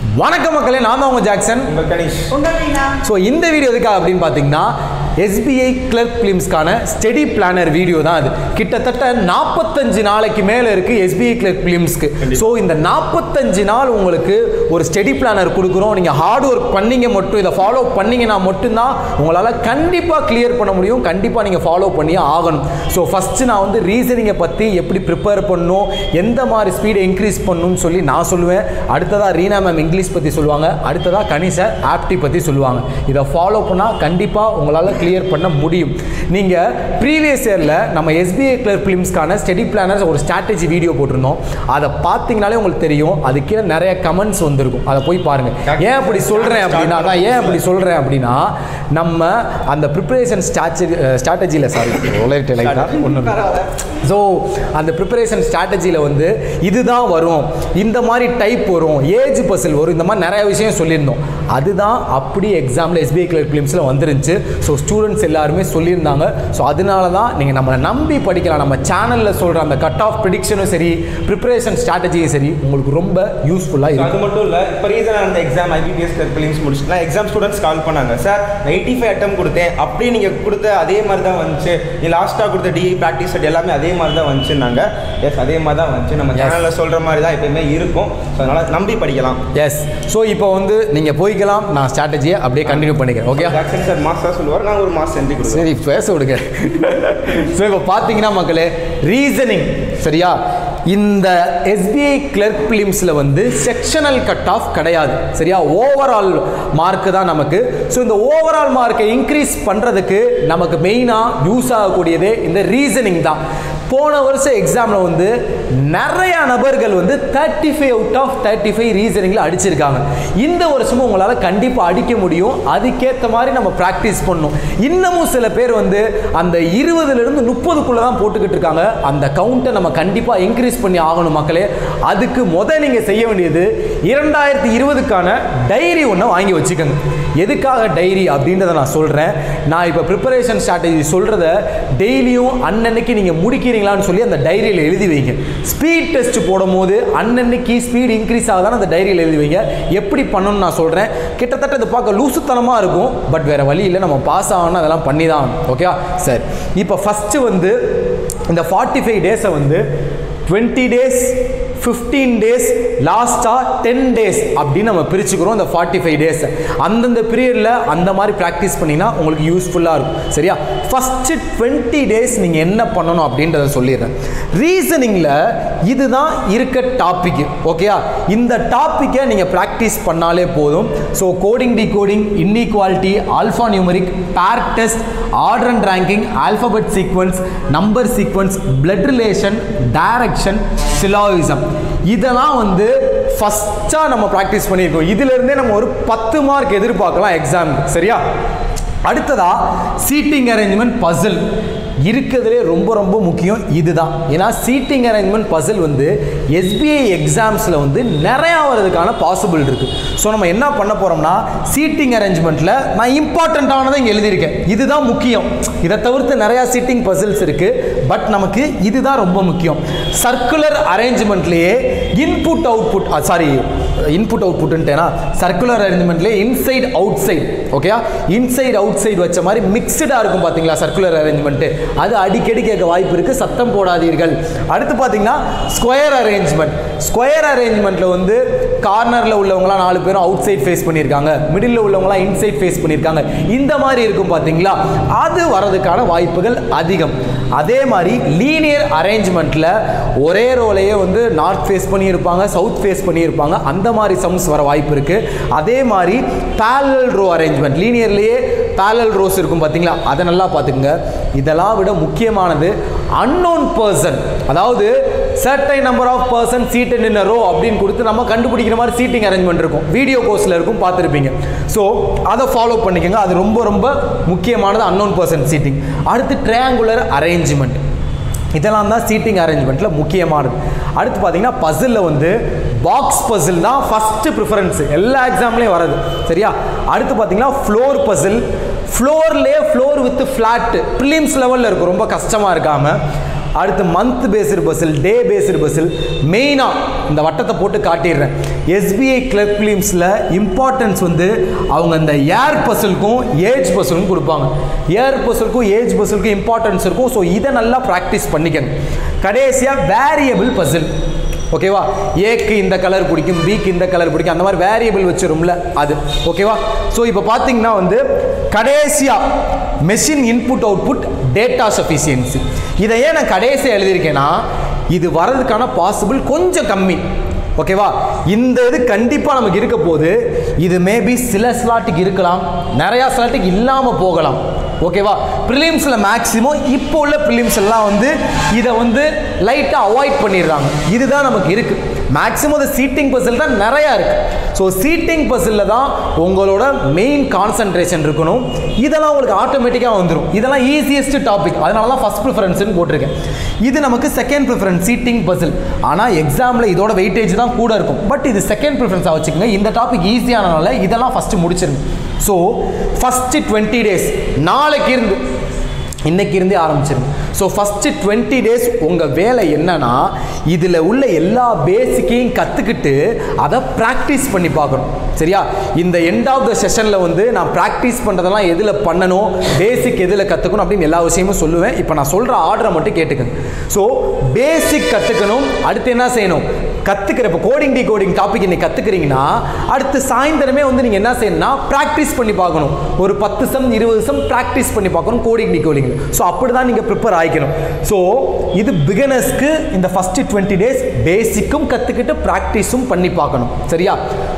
வணக்கம் மக்களே நான் தான் உங்கள் ஜாக்சன் உங்கள் கணேஷ் உங்க வீணா ஸோ இந்த வீடியோ எதுக்காக அப்படின்னு பார்த்தீங்கன்னா எஸ்பிஐ கிளர்க் ஃபிலிம்ஸ்க்கான ஸ்டடி பிளானர் வீடியோ தான் அது கிட்டத்தட்ட நாற்பத்தஞ்சு நாளைக்கு மேலே இருக்குது எஸ்பிஐ கிளர்க் ஃபிலிம்ஸ்க்கு ஸோ இந்த நாற்பத்தஞ்சு நாள் உங்களுக்கு ஒரு ஸ்டடி பிளானர் கொடுக்குறோம் நீங்கள் ஹார்ட் ஒர்க் பண்ணீங்க மட்டும் இதை ஃபாலோ பண்ணீங்கன்னா மட்டும்தான் உங்களால் கண்டிப்பாக கிளியர் பண்ண முடியும் கண்டிப்பாக நீங்கள் ஃபாலோ பண்ணியே ஆகணும் ஸோ ஃபஸ்ட்டு நான் வந்து ரீசனிங்கை பற்றி எப்படி ப்ரிப்பேர் பண்ணணும் எந்த மாதிரி ஸ்பீடை இன்க்ரீஸ் பண்ணணும்னு சொல்லி நான் சொல்லுவேன் அடுத்ததாக ரீனா மேம் இங்கிலீஷ் பற்றி சொல்லுவாங்க அடுத்ததாக கனிஷா ஆப்டி பற்றி சொல்லுவாங்க இதை ஃபாலோ பண்ணால் கண்டிப்பாக உங்களால் கிளியர் பண்ண முடியும் நீங்கள் ப்ரீவியஸ் இயரில் நம்ம எஸ்பிஐ கிளர் ஃபிலிம்ஸ்க்கான ஸ்டடி பிளானர்ஸ் ஒரு ஸ்ட்ராட்டஜி வீடியோ போட்டிருந்தோம் அதை பார்த்தீங்கனாலே உங்களுக்கு தெரியும் அது கீழே நிறைய கமெண்ட்ஸ் வந்திருக்கும் அதை போய் பாருங்கள் ஏன் அப்படி சொல்கிறேன் அப்படின்னா அதான் ஏன் அப்படி சொல்கிறேன் அப்படின்னா நம்ம அந்த ப்ரிப்பரேஷன் ஸ்ட்ராட்டஜி ஸ்ட்ராட்டஜியில் சாரி லைட்டாக ஒன்று ஸோ அந்த ப்ரிப்பரேஷன் ஸ்ட்ராட்டஜியில் வந்து இதுதான் வரும் இந்த மாதிரி டைப் வரும் ஏஜ் பசில் வரும் இந்த மாதிரி நிறைய விஷயம் சொல்லியிருந்தோம் அதுதான் அப்படி எக்ஸாமில் எஸ்பிஐ கிளர் ஃபிலிம்ஸில் வந்துருந்துச்சு ஸோ ஸ்டூடெண்ட்ஸ் எல்லாருமே சொல்லியிருந்தாங்க ஸோ அதனால தான் நீங்கள் நம்மளை நம்பி படிக்கலாம் நம்ம சேனலில் சொல்கிற அந்த கட் ஆஃப் ப்ரிடிக்ஷனும் சரி ப்ரிப்பரேஷன் ஸ்ட்ராட்டஜியும் சரி உங்களுக்கு ரொம்ப யூஸ்ஃபுல்லாக அது இருக்கும் மட்டும் இல்லை இப்போ ரீசன் அந்த எக்ஸாம் ஐபிபிஎஸ் ஃபிலிம்ஸ் முடிச்சுட்டு எக்ஸாம் ஸ்டூடெண்ட்ஸ் கால் பண்ணாங்க சார் எயிட்டி ஃபைவ் அட்டம் கொடுத்தேன் அப்படியே நீங்கள் கொடுத்த அதே மாதிரி தான் வந்துச்சு நீ லாஸ்ட்டாக கொடுத்த டிஇ ப்ராக்டிஸ் செட் எல்லாமே அதே மாதிரி தான் வந்துச்சுன்னாங்க எஸ் அதே மாதிரி தான் வந்துச்சு நம்ம Yes. சேனலில் சொல்கிற மாதிரி தான் எப்பயுமே இருக்கும் ஸோ அதனால் நம்பி படிக்கலாம் எஸ் ஸோ இப்போ வந்து நீங்கள் போய்க்கலாம் நான் ஸ்ட்ராட்டஜியை அப்படியே கண்டினியூ பண்ணிக்கிறேன் ஓகே ஜாக்சன் சார் மாஸ்டர் சொல்லுவார் நாங்கள் ஒரு மாஸ் செஞ்சு கொடுக்குறோம் சரி பேச விடுங்க ஸோ இப்போ பார்த்தீங்கன்னா மக்களே ரீசனிங் சரியா இந்த எஸ்பிஐ கிளர்க் ஃபிலிம்ஸில் வந்து செக்ஷனல் கட் ஆஃப் கிடையாது சரியா ஓவரால் மார்க்கு தான் நமக்கு ஸோ இந்த ஓவரால் மார்க்கை இன்க்ரீஸ் பண்ணுறதுக்கு நமக்கு மெயினாக யூஸ் ஆகக்கூடியதே இந்த ரீசனிங் தான் போன வருஷம் எக்ஸாமில் வந்து நிறைய நபர்கள் வந்து thirty five out of thirty five ரீசனிங்கில் அடிச்சிருக்காங்க இந்த வருஷமும் உங்களால் கண்டிப்பாக அடிக்க முடியும் அதுக்கேற்ற மாதிரி நம்ம ப்ராக்டிஸ் பண்ணணும் இன்னமும் சில பேர் வந்து அந்த இருபதுலேருந்து முப்பதுக்குள்ளே தான் போட்டுக்கிட்டு இருக்காங்க அந்த கவுண்ட்டை நம்ம கண்டிப்பாக இன்க்ரீஸ் பண்ணி ஆகணும் மக்களே அதுக்கு முத நீங்கள் செய்ய வேண்டியது இரண்டாயிரத்தி இருபதுக்கான டைரி ஒன்று வாங்கி வச்சுக்கோங்க எதுக்காக டைரி அப்படின்றத நான் சொல்கிறேன் நான் இப்போ ப்ரிப்பரேஷன் ஸ்ட்ராட்டஜி சொல்கிறத டெய்லியும் அன்னன்னைக்கு நீங்கள் முடிக்கிறீங்களான்னு சொல்லி அந்த டைரியில் எழுதி வைங்க ஸ்பீட் டெஸ்ட் போடும்போது அன்னன்னைக்கு ஸ்பீட் இன்க்ரீஸ் ஆகுதான்னு அந்த டைரியில் எழுதி வைங்க எப்படி பண்ணணும்னு நான் சொல்கிறேன் கிட்டத்தட்ட இது பார்க்க லூசுத்தனமாக இருக்கும் பட் வேறு வழி இல்லை நம்ம பாஸ் ஆகணும் அதெல்லாம் பண்ணி தான் ஆகணும் ஓகே சரி இப்போ ஃபஸ்ட்டு வந்து இந்த ஃபார்ட்டி ஃபைவ் டேஸை வந்து டுவெண்ட்டி டேஸ் ஃபிஃப்டீன் டேஸ் லாஸ்ட்டாக டென் டேஸ் அப்படின்னு நம்ம பிரிச்சுக்கிறோம் இந்த ஃபார்ட்டி ஃபைவ் டேஸ் அந்தந்த பீரியடில் அந்த மாதிரி ப்ராக்டிஸ் பண்ணிங்கன்னா உங்களுக்கு யூஸ்ஃபுல்லாக இருக்கும் சரியா ஃபஸ்ட்டு டுவெண்ட்டி டேஸ் நீங்கள் என்ன பண்ணணும் அப்படின்றத சொல்லிடுறேன் ரீசனிங்கில் இதுதான் இருக்க டாப்பிக்கு ஓகேயா இந்த டாப்பிக்கை நீங்கள் ப்ராக்டிஸ் பண்ணாலே போதும் so coding decoding inequality alpha numeric pair test order and ranking alphabet sequence number sequence blood relation direction syllogism இதெல்லாம் வந்து ஃபஸ்ட்டாக நம்ம ப்ராக்டிஸ் பண்ணியிருக்கோம் இதிலிருந்தே நம்ம ஒரு பத்து மார்க் எதிர்பார்க்கலாம் எக்ஸாமுக்கு சரியா அடுத்ததா சீட்டிங் அரேஞ்ச்மெண்ட் பசில் இருக்கிறதுலே ரொம்ப ரொம்ப முக்கியம் இதுதான் ஏன்னா சீட்டிங் அரேஞ்ச்மெண்ட் பசில் வந்து எஸ்பிஐ எக்ஸாம்ஸில் வந்து நிறையா வரதுக்கான பாசிபிள் இருக்குது ஸோ நம்ம என்ன பண்ண போகிறோம்னா சீட்டிங் அரேஞ்ச்மெண்ட்டில் நான் இம்பார்ட்டண்ட்டானதை இங்கே எழுதியிருக்கேன் இதுதான் முக்கியம் இதை தவிர்த்து நிறையா சீட்டிங் பசில்ஸ் இருக்குது பட் நமக்கு இதுதான் ரொம்ப முக்கியம் சர்க்குலர் அரேஞ்ச்மெண்ட்லேயே இன்புட் அவுட்புட் சாரி இன்புட் அவுட்புட்டுன்ட்டேனா சர்க்குலர் அரேஞ்ச்மெண்ட்லேயே இன்சைட் அவுட் சைட் ஓகேயா இன்சைட் அவுட் சைடு வச்ச மாதிரி மிக்சடாக இருக்கும் பார்த்தீங்களா சர்க்குலர் அரேஞ்ச்மெண்ட்டு அது அடிக்கடி கேட்க வாய்ப்பு இருக்குது சத்தம் போடாதீர்கள் அடுத்து பார்த்தீங்கன்னா ஸ்கொயர் அரேஞ்ச்மெண்ட் ஸ்கொயர் அரேஞ்ச்மெண்ட்டில் வந்து கார்னரில் உள்ளவங்களாம் நாலு பேரும் அவுட் சைட் ஃபேஸ் பண்ணியிருக்காங்க மிடில் உள்ளவங்களாம் இன்சைட் ஃபேஸ் பண்ணியிருக்காங்க இந்த மாதிரி இருக்கும் பார்த்தீங்களா அது வரதுக்கான வாய்ப்புகள் அதிகம் அதே மாதிரி லீனியர் அரேஞ்ச்மெண்ட்டில் ஒரே ரோலையே வந்து நார்த் ஃபேஸ் பண்ணியிருப்பாங்க சவுத் ஃபேஸ் பண்ணியிருப்பாங்க அந்த மாதிரி சம்ஸ் வர வாய்ப்பு இருக்குது அதே மாதிரி பேரல் ரோ அரேஞ்ச்மெண்ட் லீனியர்லேயே பேரல் ரோஸ் இருக்கும் பார்த்தீங்களா அதை நல்லா பார்த்துக்குங்க இதெல்லாம் விட முக்கியமானது அன்னோன் பர்சன் அதாவது certain number of person seated in row அப்படின்னு கொடுத்து நம்ம கண்டுபிடிக்கிற மாதிரி சீட்டிங் அரேஞ்ச்மெண்ட் இருக்கும் வீடியோ கோர்ஸில் இருக்கும் பார்த்துருப்பீங்க ஸோ அதை ஃபாலோ பண்ணிக்கோங்க அது ரொம்ப ரொம்ப முக்கியமானது அன்னோன் பர்சன் சீட்டிங் அடுத்து ட்ரையாங்குலர் அரேஞ்ச்மெண்ட் இதெல்லாம் தான் சீட்டிங் அரேஞ்ச்மெண்ட்டில் முக்கியமானது அடுத்து பார்த்தீங்கன்னா பசிலில் வந்து பாக்ஸ் பசில் தான் ஃபஸ்ட்டு ப்ரிஃபரன்ஸு எல்லா எக்ஸாம்லேயும் வரது சரியா அடுத்து பார்த்தீங்கன்னா ஃப்ளோர் பசில் ஃப்ளோர்லேயே ஃப்ளோர் வித் ஃப்ளாட்டு ப்ரிலிம்ஸ் லெவலில் இருக்கும் ரொம்ப கஷ்டமாக இருக்காமல் அடுத்து month based puzzle day based puzzle மெயினாக இந்த வட்டத்தை போட்டு காட்டிடுறேன் எஸ்பிஐ கிளர்க் ஃபிலிம்ஸில் இம்பார்ட்டன்ஸ் வந்து அவங்க இந்த ஏர் பசிலுக்கும் ஏஜ் பசிலுக்கும் கொடுப்பாங்க ஏர் பசிலுக்கும் ஏஜ் பசிலுக்கும் இம்பார்ட்டன்ஸ் இருக்கும் ஸோ இதை நல்லா ப்ராக்டிஸ் பண்ணிக்கங்க கடைசியாக வேரியபிள் பசில் ஓகேவா ஏக்கு இந்த கலர் பிடிக்கும் பிக்கு இந்த கலர் பிடிக்கும் அந்த மாதிரி வேரியபிள் வச்சிரும்ல அது ஓகேவா ஸோ இப்போ பார்த்தீங்கன்னா வந்து கடைசியாக machine input output data sufficiency இதை ஏன் நான் கடைசியாக எழுதியிருக்கேன்னா இது வரதுக்கான பாசிபிள் கொஞ்சம் கம்மி ஓகேவா இந்த இது கண்டிப்பாக நமக்கு இருக்க போது இது மேபி சில ஸ்லாட்டுக்கு இருக்கலாம் நிறையா ஸ்லாட்டுக்கு இல்லாமல் போகலாம் ஓகேவா ப்ரிலிம்ஸில் மேக்ஸிமம் இப்போ உள்ள ப்ரிலிம்ஸ் எல்லாம் வந்து இதை வந்து லைட்டாக அவாய்ட் பண்ணிடுறாங்க இதுதான் நமக்கு இருக்குது மேக்ஸிமம் அந்த சீட்டிங் பசில் தான் நிறையா இருக்குது ஸோ சீட்டிங் பசிலில் தான் உங்களோட மெயின் கான்சன்ட்ரேஷன் இருக்கணும் இதெல்லாம் உங்களுக்கு ஆட்டோமேட்டிக்காக வந்துடும் இதெல்லாம் ஈஸியஸ்ட் டாபிக் அதனால தான் ஃபஸ்ட் ப்ரிஃபரன்ஸ்னு போட்டிருக்கேன் இது நமக்கு செகண்ட் ப்ரிஃபரன்ஸ் சீட்டிங் பசில் ஆனால் எக்ஸாமில் இதோட வெயிட்டேஜ் தான் கூட இருக்கும் பட் இது செகண்ட் ப்ரிஃபரன்ஸாக வச்சுக்கோங்க இந்த டாபிக் ஈஸியானனால இதெல்லாம் ஃபஸ்ட்டு முடிச்சிருங்க ஸோ ஃபஸ்ட்டு டுவெண்ட்டி டேஸ் நாளைக்கு இருந்து இன்னைக்கு இருந்தே ஆரம்பிச்சிருங்க ஸோ ஃபஸ்ட்டு டுவெண்ட்டி டேஸ் உங்கள் வேலை என்னன்னா இதில் உள்ள எல்லா பேசிக்கையும் கற்றுக்கிட்டு அதை ப்ராக்டிஸ் பண்ணி பார்க்கணும் சரியா இந்த எண்ட் ஆஃப் த செஷனில் வந்து நான் ப்ராக்டிஸ் பண்ணுறதெல்லாம் எதில் பண்ணணும் பேசிக் எதில் கற்றுக்கணும் அப்படின்னு எல்லா விஷயமும் சொல்லுவேன் இப்போ நான் சொல்கிற ஆர்டரை மட்டும் கேட்டுக்கங்க ஸோ பேசிக் கற்றுக்கணும் அடுத்து என்ன செய்யணும் கற்றுக்கிற இப்போ கோடிங் டி கோடிங் டாபிக் இன்னைக்கு கற்றுக்கிறீங்கன்னா அடுத்து சாயந்தரமே வந்து நீங்கள் என்ன செய்யணும்னா ப்ராக்டிஸ் பண்ணி பார்க்கணும் ஒரு பத்து சம் இருபது சம் ப்ராக்டிஸ் பண்ணி பார்க்கணும் கோடிங் டி கோடிங் ஸோ அப்படி தான் நீங்கள் ப்ரிப்பேர் ஆகிக்கணும் ஸோ இது பிகினர்ஸ்க்கு இந்த ஃபஸ்ட்டு டுவெண்ட்டி டேஸ் பேசிக்கும் கற்றுக்கிட்டு ப்ராக்டிஸும் பண்ணி பார்க்கணும் சரியா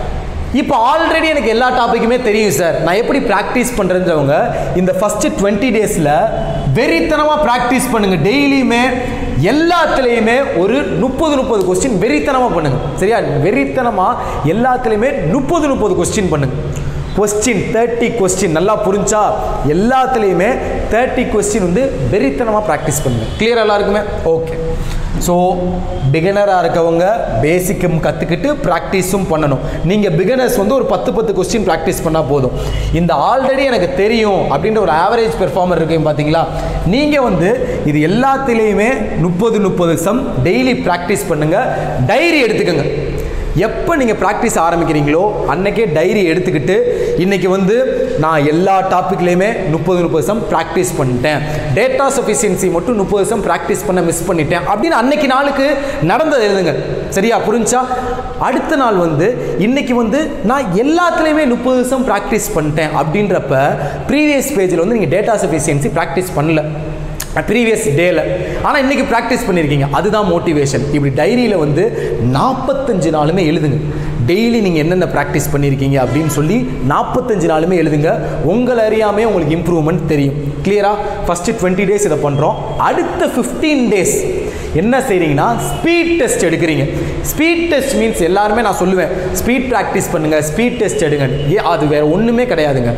இப்போ ஆல்ரெடி எனக்கு எல்லா டாப்பிக்குமே தெரியும் சார் நான் எப்படி ப்ராக்டிஸ் பண்ணுறேன்றவங்க இந்த ஃபஸ்ட்டு டுவெண்ட்டி டேஸில் வெறித்தனமாக ப்ராக்டிஸ் பண்ணுங்கள் டெய்லியுமே எல்லாத்துலேயுமே ஒரு முப்பது முப்பது கொஸ்டின் வெறித்தனமாக பண்ணுங்க சரியா வெறித்தனமாக எல்லாத்துலேயுமே முப்பது முப்பது கொஸ்டின் பண்ணுங்க கொஸ்டின் தேர்ட்டி கொஸ்டின் நல்லா புரிஞ்சா எல்லாத்துலேயுமே தேர்ட்டி கொஸ்டின் வந்து வெறித்தனமாக ப்ராக்டிஸ் பண்ணுங்க கிளியர் எல்லாருக்குமே ஓகே ஸோ பிகினராக இருக்கவங்க பேசிக்கும் கற்றுக்கிட்டு ப்ராக்டிஸும் பண்ணணும் நீங்கள் பிகினர்ஸ் வந்து ஒரு பத்து பத்து கொஸ்டின் ப்ராக்டிஸ் பண்ணால் போதும் இந்த ஆல்ரெடி எனக்கு தெரியும் அப்படின்ற ஒரு ஆவரேஜ் பெர்ஃபார்மர் இருக்கீங்க பார்த்தீங்களா நீங்கள் வந்து இது எல்லாத்துலேயுமே முப்பது முப்பது சம் டெய்லி ப்ராக்டிஸ் பண்ணுங்கள் டைரி எடுத்துக்கோங்க எப்போ நீங்கள் ப்ராக்டிஸ் ஆரம்பிக்கிறீங்களோ அன்னைக்கே டைரி எடுத்துக்கிட்டு இன்றைக்கி வந்து நான் எல்லா டாப்பிக்லேயுமே முப்பது முப்பது சம் ப்ராக்டிஸ் பண்ணிட்டேன் டேட்டா சஃபிஷியன்சி மட்டும் முப்பது சம் ப்ராக்டிஸ் பண்ண மிஸ் பண்ணிட்டேன் அப்படின்னு அன்னைக்கு நாளுக்கு நடந்தது எழுதுங்க சரியா புரிஞ்சா அடுத்த நாள் வந்து இன்னைக்கு வந்து நான் எல்லாத்துலேயுமே முப்பது சம் ப்ராக்டிஸ் பண்ணிட்டேன் அப்படின்றப்ப ப்ரீவியஸ் பேஜில் வந்து நீங்கள் டேட்டா சஃபிஷியன்சி ப்ராக்டிஸ் பண்ணல ப்ரீவியஸ் டேல ஆனால் இன்றைக்கி ப்ராக்டிஸ் பண்ணியிருக்கீங்க அதுதான் மோட்டிவேஷன் இப்படி டைரியில் வந்து நாற்பத்தஞ்சு நாளுமே எழுதுங்க டெய்லி நீங்கள் என்னென்ன ப்ராக்டிஸ் பண்ணியிருக்கீங்க அப்படின்னு சொல்லி நாற்பத்தஞ்சு நாளுமே எழுதுங்க உங்களை அறியாமே உங்களுக்கு இம்ப்ரூவ்மெண்ட் தெரியும் கிளியரா ஃபஸ்ட்டு டுவெண்ட்டி டேஸ் இதை பண்ணுறோம் அடுத்த ஃபிஃப்டீன் டேஸ் என்ன செய்றீங்கன்னா ஸ்பீட் டெஸ்ட் எடுக்கிறீங்க ஸ்பீட் டெஸ்ட் மீன்ஸ் எல்லாருமே நான் சொல்லுவேன் ஸ்பீட் ப்ராக்டிஸ் பண்ணுங்கள் ஸ்பீட் டெஸ்ட் எடுங்க ஏ அது வேறு ஒன்றுமே கிடையாதுங்க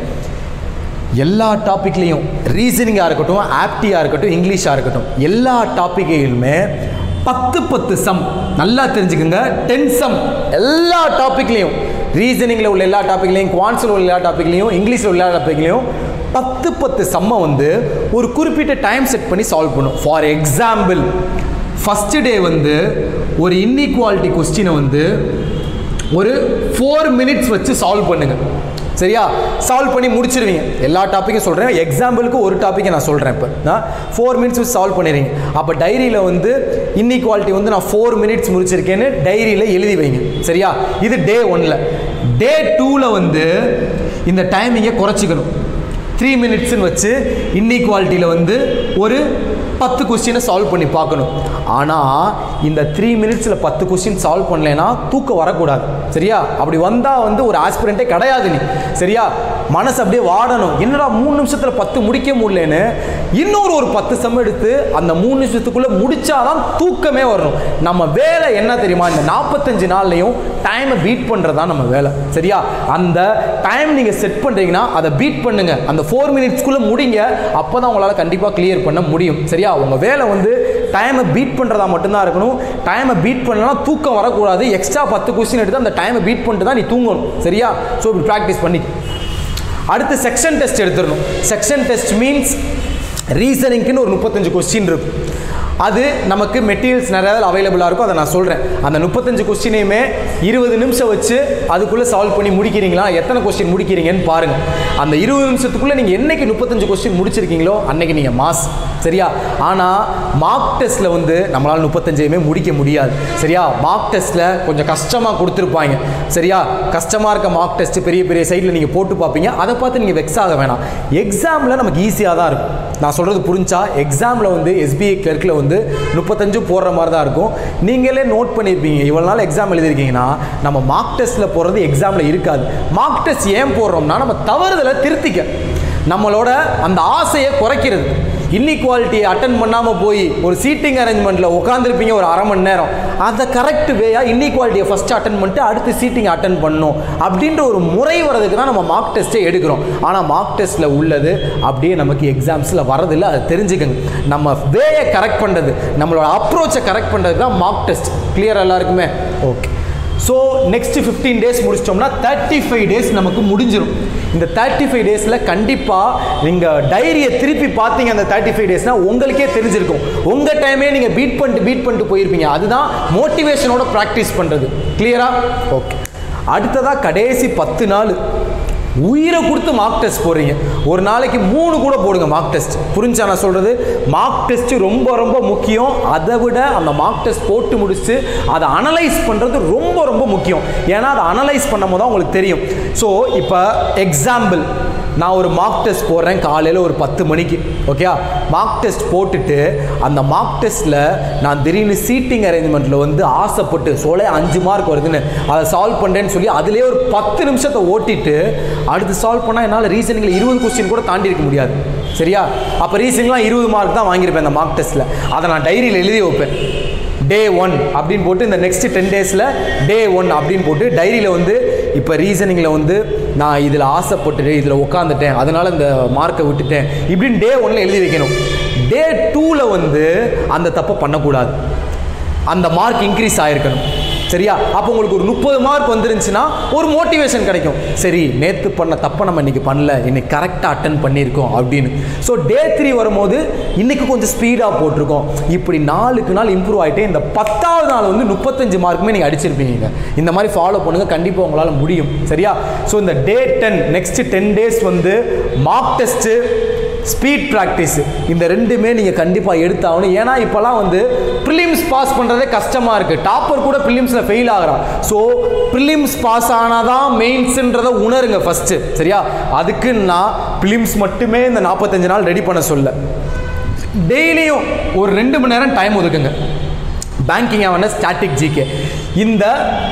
எல்லா டாப்பிக்லேயும் ரீசனிங்காக இருக்கட்டும் ஆப்டியாக இருக்கட்டும் இங்கிலீஷாக இருக்கட்டும் எல்லா டாப்பிக்கையுமே பத்து பத்து சம் நல்லா தெரிஞ்சுக்கோங்க டென் சம் எல்லா டாப்பிக்லேயும் ரீசனிங்கில் உள்ள எல்லா டாப்பிக்லேயும் குவான்ஸில் உள்ள எல்லா டாப்பிக்லேயும் இங்கிலீஷில் உள்ள எல்லா டாப்பிக்லேயும் பத்து பத்து சம்மை வந்து ஒரு குறிப்பிட்ட டைம் செட் பண்ணி சால்வ் பண்ணும் ஃபார் எக்ஸாம்பிள் ஃபஸ்ட்டு டே வந்து ஒரு இன்இக்வாலிட்டி கொஸ்டினை வந்து ஒரு ஃபோர் மினிட்ஸ் வச்சு சால்வ் பண்ணுங்க சரியா சால்வ் பண்ணி முடிச்சிருவீங்க எல்லா டாப்பிக்கும் சொல்கிறேன் எக்ஸாம்பிளுக்கு ஒரு டாப்பிக்கை நான் சொல்கிறேன் இப்போ நான் ஃபோர் மினிட்ஸ் வச்சு சால்வ் பண்ணிடுறீங்க அப்போ டைரியில் வந்து இன்இக்வாலிட்டி வந்து நான் ஃபோர் மினிட்ஸ் முடிச்சிருக்கேன்னு டைரியில் எழுதி வைங்க சரியா இது டே ஒன்னில் டே டூவில் வந்து இந்த டைமிங்கை குறைச்சிக்கணும் த்ரீ மினிட்ஸ்னு வச்சு இன்இக்வாலிட்டியில் வந்து ஒரு பத்து கொஸ்டினை சால்வ் பண்ணி பார்க்கணும் ஆனால் இந்த த்ரீ மினிட்ஸில் பத்து கொஸ்டின் சால்வ் பண்ணலைன்னா தூக்கம் வரக்கூடாது சரியா அப்படி வந்தால் வந்து ஒரு ஆஸ்பிரண்ட்டே கிடையாது நீ சரியா மனசு அப்படியே வாடணும் என்னடா மூணு நிமிஷத்தில் பத்து முடிக்க முடியலன்னு இன்னொரு ஒரு பத்து சம் எடுத்து அந்த மூணு நிமிஷத்துக்குள்ளே முடிச்சாதான் தூக்கமே வரணும் நம்ம வேலை என்ன தெரியுமா இந்த நாற்பத்தஞ்சு நாள்லையும் டைமை பீட் பண்ணுறது தான் நம்ம வேலை சரியா அந்த டைம் நீங்கள் செட் பண்ணுறீங்கன்னா அதை பீட் பண்ணுங்க அந்த ஃபோர் மினிட்ஸ்க்குள்ளே முடிங்க அப்போ தான் உங்களால் கண்டிப்பாக கிளியர் பண்ண முடியும் சரியா உங்கள் வேலை வந்து டைமை பீட் பண்ணுறதா மட்டும்தான் இருக்கணும் டைமை பீட் பண்ணலன்னா தூக்கம் வரக்கூடாது எக்ஸ்ட்ரா பத்து கொஸ்டின் எடுத்து அந்த டைமை பீட் பண்ணிட்டு தான் நீ தூங்கணும் சரியா ஸோ இப்படி ப்ராக்டிஸ் பண்ணி அடுத்து செக்ஷன் டெஸ்ட் எடுத்துடணும் செக்ஷன் டெஸ்ட் மீன்ஸ் ரீசனிங்க்குன்னு ஒரு முப்பத்தஞ்சு கொஸ்டின் இருக்கும் அது நமக்கு மெட்டீரியல்ஸ் நிறைய அவைலபிளாக இருக்கும் அதை நான் சொல்கிறேன் அந்த முப்பத்தஞ்சு கொஸ்டினையுமே இருபது நிமிஷம் வச்சு அதுக்குள்ளே சால்வ் பண்ணி முடிக்கிறீங்களா எத்தனை கொஸ்டின் முடிக்கிறீங்கன்னு பாருங்கள் அந்த இருபது நிமிஷத்துக்குள்ளே நீங்கள் என்னைக்கு முப்பத்தஞ்சு கொஸ்டின் முடிச்சிருக்கீங்களோ அன்னைக்கு நீங்கள் மாஸ் சரியா ஆனால் மார்க் டெஸ்ட்டில் வந்து நம்மளால் முப்பத்தஞ்சையுமே முடிக்க முடியாது சரியா மார்க் டெஸ்ட்டில் கொஞ்சம் கஷ்டமாக கொடுத்துருப்பாங்க சரியா கஷ்டமாக இருக்க மார்க் டெஸ்ட் பெரிய பெரிய சைட்டில் நீங்கள் போட்டு பார்ப்பீங்க அதை பார்த்து நீங்கள் வெக்ஸ் ஆக வேணாம் எக்ஸாமில் நமக்கு ஈஸியாக தான் இருக்கும் நான் சொல்கிறது புரிஞ்சா எக்ஸாமில் வந்து எஸ்பிஐ கிளர்க்கில் வந்து முப்பத்தஞ்சு போடுற மாதிரி தான் இருக்கும் நீங்களே நோட் பண்ணியிருப்பீங்க இவ்வளோ நாள் எக்ஸாம் எழுதிருக்கீங்கன்னா நம்ம மார்க் டெஸ்ட்டில் போடுறது எக்ஸாமில் இருக்காது மார்க் டெஸ்ட் ஏன் போடுறோம்னா நம்ம தவறுதலை திருத்திக்க நம்மளோட அந்த ஆசையை குறைக்கிறது இன்இக்வாலிட்டியை அட்டன் பண்ணாமல் போய் ஒரு சீட்டிங் அரேஞ்ச்மெண்ட்டில் உட்காந்துருப்பீங்க ஒரு அரை மணி நேரம் அதை கரெக்ட் வேயாக இன்இக்வாலிட்டியை ஃபஸ்ட்டு அட்டன் பண்ணிட்டு அடுத்து சீட்டிங் அட்டன் பண்ணணும் அப்படின்ற ஒரு முறை வரதுக்கு தான் நம்ம மார்க் டெஸ்ட்டே எடுக்கிறோம் ஆனால் மார்க் டெஸ்ட்டில் உள்ளது அப்படியே நமக்கு எக்ஸாம்ஸில் வரதில்லை அதை தெரிஞ்சுக்கங்க நம்ம வேயை கரெக்ட் பண்ணுறது நம்மளோட அப்ரோச்சை கரெக்ட் பண்ணுறது தான் மார்க் டெஸ்ட் கிளியர் எல்லாருக்குமே okay so next fifteen days முடிச்சிட்டோம்னா தேர்ட்டி ஃபைவ் டேஸ் நமக்கு முடிஞ்சிடும் இந்த தேர்ட்டி ஃபைவ் டேஸில் கண்டிப்பாக நீங்கள் டைரியை திருப்பி பார்த்தீங்க அந்த தேர்ட்டி ஃபைவ் டேஸ்னால் உங்களுக்கே தெரிஞ்சிருக்கும் உங்கள் டைமே நீங்கள் பீட் பண்ணிட்டு பீட் பண்ணிட்டு போயிருப்பீங்க அதுதான் மோட்டிவேஷனோட ப்ராக்டிஸ் பண்ணுறது கிளியரா ஓகே அடுத்ததாக கடைசி பத்து நாள் உயிரை கொடுத்து மார்க் டெஸ்ட் போடுறீங்க ஒரு நாளைக்கு மூணு கூட போடுங்க மார்க் டெஸ்ட் புரிஞ்சா நான் சொல்கிறது மார்க் டெஸ்ட் ரொம்ப ரொம்ப முக்கியம் அதை விட அந்த மார்க் டெஸ்ட் போட்டு முடிச்சு அதை அனலைஸ் பண்ணுறது ரொம்ப ரொம்ப முக்கியம் ஏன்னா அதை அனலைஸ் பண்ணும் போது தான் உங்களுக்கு தெரியும் ஸோ இப்போ எக்ஸாம்பிள் நான் ஒரு மார்க் டெஸ்ட் போடுறேன் காலையில் ஒரு பத்து மணிக்கு ஓகே மார்க் டெஸ்ட் போட்டுட்டு அந்த மார்க் டெஸ்ட்டில் நான் திடீர்னு சீட்டிங் அரேஞ்ச்மெண்ட்டில் வந்து ஆசைப்பட்டு சோலே அஞ்சு மார்க் வருதுன்னு அதை சால்வ் பண்ணுறேன்னு சொல்லி அதுலேயே ஒரு பத்து நிமிஷத்தை ஓட்டிட்டு அடுத்து சால்வ் பண்ணால் என்னால் ரீசனிங்கில் இருபது கொஸ்டின் கூட தாண்டி இருக்க முடியாது சரியா அப்போ ரீசனிங்லாம் இருபது மார்க் தான் வாங்கியிருப்பேன் அந்த மார்க் டெஸ்ட்டில் அதை நான் டைரியில் எழுதி வைப்பேன் டே ஒன் அப்படின்னு போட்டு இந்த நெக்ஸ்ட் டென் டேஸில் டே ஒன் அப்படின்னு போட்டு டைரியில் வந்து இப்போ ரீசனிங்கில் வந்து நான் இதில் ஆசைப்பட்டுட்டு இதில் உட்காந்துட்டேன் அதனால் இந்த மார்க்கை விட்டுட்டேன் இப்படின்னு டே ஒன்னில் எழுதி வைக்கணும் டே டூவில் வந்து அந்த தப்பை பண்ணக்கூடாது அந்த மார்க் இன்க்ரீஸ் ஆகிருக்கணும் சரியா அப்போ உங்களுக்கு ஒரு முப்பது மார்க் வந்துருந்துச்சுன்னா ஒரு மோட்டிவேஷன் கிடைக்கும் சரி நேற்று பண்ண தப்பை நம்ம இன்னைக்கு பண்ணல இன்னைக்கு கரெக்டாக அட்டன் பண்ணியிருக்கோம் அப்படின்னு ஸோ டே த்ரீ வரும்போது இன்னைக்கு கொஞ்சம் ஸ்பீடாக போட்டிருக்கோம் இப்படி நாளுக்கு நாள் இம்ப்ரூவ் ஆகிட்டே இந்த பத்தாவது நாள் வந்து முப்பத்தஞ்சு மார்க்குமே நீங்கள் அடிச்சிருப்பீங்க இந்த மாதிரி ஃபாலோ பண்ணுங்கள் கண்டிப்பாக உங்களால் முடியும் சரியா ஸோ இந்த day ten next ten days வந்து மார்க் டெஸ்ட்டு ஸ்பீட் ப்ராக்டிஸ் இந்த ரெண்டுமே நீங்கள் கண்டிப்பாக எடுத்தாகணும் ஏன்னா இப்போலாம் வந்து ப்ரிலிம்ஸ் பாஸ் பண்ணுறதே கஷ்டமாக இருக்குது டாப்பர் கூட ப்ரிலிம்ஸில் ஃபெயில் ஆகிறான் ஸோ ப்ரிலிம்ஸ் பாஸ் ஆனால் தான் மெயின்ஸுன்றதை உணருங்க ஃபஸ்ட்டு சரியா அதுக்கு நான் ப்ரிலிம்ஸ் மட்டுமே இந்த நாற்பத்தஞ்சு நாள் ரெடி பண்ண சொல்ல டெய்லியும் ஒரு ரெண்டு மணி நேரம் டைம் ஒதுக்குங்க பேங்கிங் அவேர்னஸ் ஸ்டாட்டிக் ஜிகே இந்த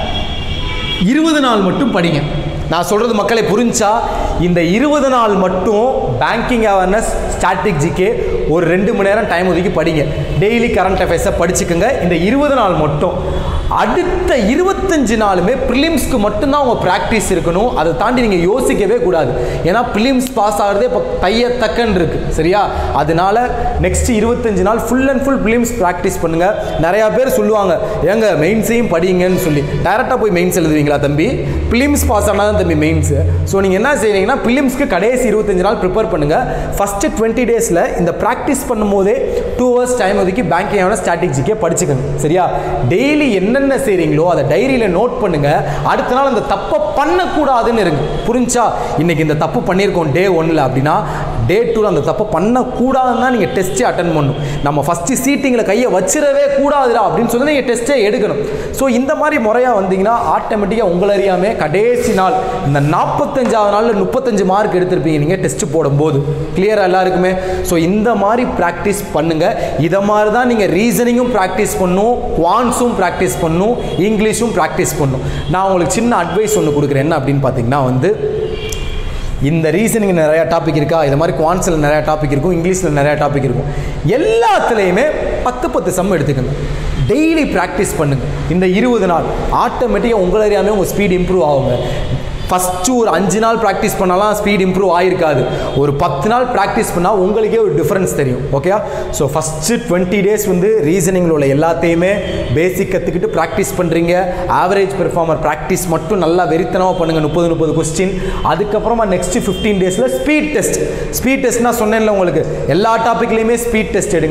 இருபது நாள் மட்டும் படிங்க நான் சொல்கிறது மக்களை புரிஞ்சா இந்த இருபது நாள் மட்டும் பேங்கிங் அவேர்னஸ் ஸ்டாட்டிக் ஜிகே ஒரு ரெண்டு மணி நேரம் டைம் ஒதுக்கி படிங்க டெய்லி கரண்ட் அஃபேர்ஸை படிச்சுக்கோங்க இந்த இருபது நாள் மட்டும் அடுத்த இருபத்தஞ்சு நாளுமே ப்ரிலிம்ஸ்க்கு மட்டும்தான் உங்கள் ப்ராக்டிஸ் இருக்கணும் அதை தாண்டி நீங்கள் யோசிக்கவே கூடாது ஏன்னா ப்ரிலிம்ஸ் பாஸ் ஆகிறதே இப்போ தையத்தக்கன்னு இருக்குது சரியா அதனால நெக்ஸ்ட் இருபத்தஞ்சு நாள் full and full prelims practice பண்ணுங்கள் நிறையா பேர் சொல்லுவாங்க ஏங்க மெயின்ஸையும் படிங்கன்னு சொல்லி டேரெக்டாக போய் மெயின்ஸ் எழுதுவீங்களா தம்பி ப்ரிலிம்ஸ் பாஸ் ஆனால் தான் தம்பி மெயின்ஸு ஸோ நீங்கள் என்ன செய்றீங்கன்னா ப்ரிலிம்ஸ்க்கு கடைசி இருபத்தஞ்சு நாள் ப்ரிப்பேர் பண்ணுங்கள் ஃபஸ்ட்டு டுவெண்ட்டி டேஸில் இந்த ப்ராக்டிஸ் பண்ணும்போதே டூ ஹவர்ஸ் டைம் ஒதுக்கி பேங்கிங் ஸ்ட்ராட்டஜிக்கே படிச்சுக்கணும் சரியா டெய்லி என்னென்ன செய்கிறீங்களோ அதை டைரியில் நோட் பண்ணுங்கள் அடுத்த நாள் அந்த தப்பை பண்ணக்கூடாதுன்னு இருங்க புரிஞ்சா இன்னைக்கு இந்த தப்பு பண்ணியிருக்கோம் டே ஒன்னில் அப்படின்னா டே டூவில் அந்த தப்பை பண்ணக்கூடாதுன்னு தான் நீங்கள் டெஸ்ட்டே அட்டன் பண்ணணும் நம்ம ஃபஸ்ட்டு சீட்டிங்கில் கையை வச்சிடவே கூடாதுடா அப்படின்னு சொல்லி நீங்கள் டெஸ்ட்டே எடுக்கணும் ஸோ இந்த மாதிரி முறையாக வந்தீங்கன்னா ஆட்டோமேட்டிக்காக உங்களை அறியாமல் கடைசி நாள் இந்த நாற்பத்தஞ்சாவது நாளில் முப்பத்தஞ்சு மார்க் எடுத்திருப்பீங்க நீங்கள் டெஸ்ட் போடும்போது கிளியராக எல்லாருக்குமே ஸோ இந்த மாதிரி ப்ராக்டிஸ் பண்ணுங்கள் இதை மாதிரி தான் நீங்கள் ரீசனிங்கும் ப்ராக்டிஸ் பண்ணும் குவான்ஸும் ப்ராக்டிஸ் பண்ணும் இங்கிலீஷும் ப்ராக்டிஸ் பண்ணும் நான் உங்களுக்கு சின்ன அட்வைஸ் ஒன்று கொடுக்குறேன் என்ன அப்படின்னு பார்த்தீங்கன்னா வந்து இந்த ரீசனிங் நிறையா டாபிக் இருக்கா இது மாதிரி குவான்ஸில் நிறையா டாபிக் இருக்கும் இங்கிலீஷில் நிறையா டாபிக் இருக்கும் எல்லாத்துலேயுமே பத்து பத்து சம் எடுத்துக்கோங்க டெய்லி ப்ராக்டிஸ் பண்ணுங்க இந்த இருபது நாள் ஆட்டோமேட்டிக்காக உங்களை அறியாமல் உங்கள் ஸ்பீட் இம்ப்ரூவ் ஆகுங்க ஃபஸ்ட்டு ஒரு அஞ்சு நாள் ப்ராக்டிஸ் பண்ணாலாம் ஸ்பீட் இம்ப்ரூவ் ஆகிருக்காது ஒரு பத்து நாள் ப்ராக்டிஸ் பண்ணால் உங்களுக்கே ஒரு டிஃப்ரென்ஸ் தெரியும் okay so first twenty days வந்து ரீசனிங்கில் உள்ள எல்லாத்தையுமே பேசிக் கற்றுக்கிட்டு ப்ராக்டிஸ் பண்ணுறீங்க ஆவரேஜ் பெர்ஃபார்மர் ப்ராக்டிஸ் மட்டும் நல்லா வெறித்தனமாக பண்ணுங்கள் முப்பது முப்பது கொஸ்டின் அதுக்கப்புறமா நெக்ஸ்ட்டு ஃபிஃப்டீன் டேஸில் ஸ்பீட் டெஸ்ட் ஸ்பீட் டெஸ்ட்னா சொன்னேன்ல உங்களுக்கு எல்லா டாப்பிக்லேயுமே ஸ்பீட் டெஸ்ட் எடுங்க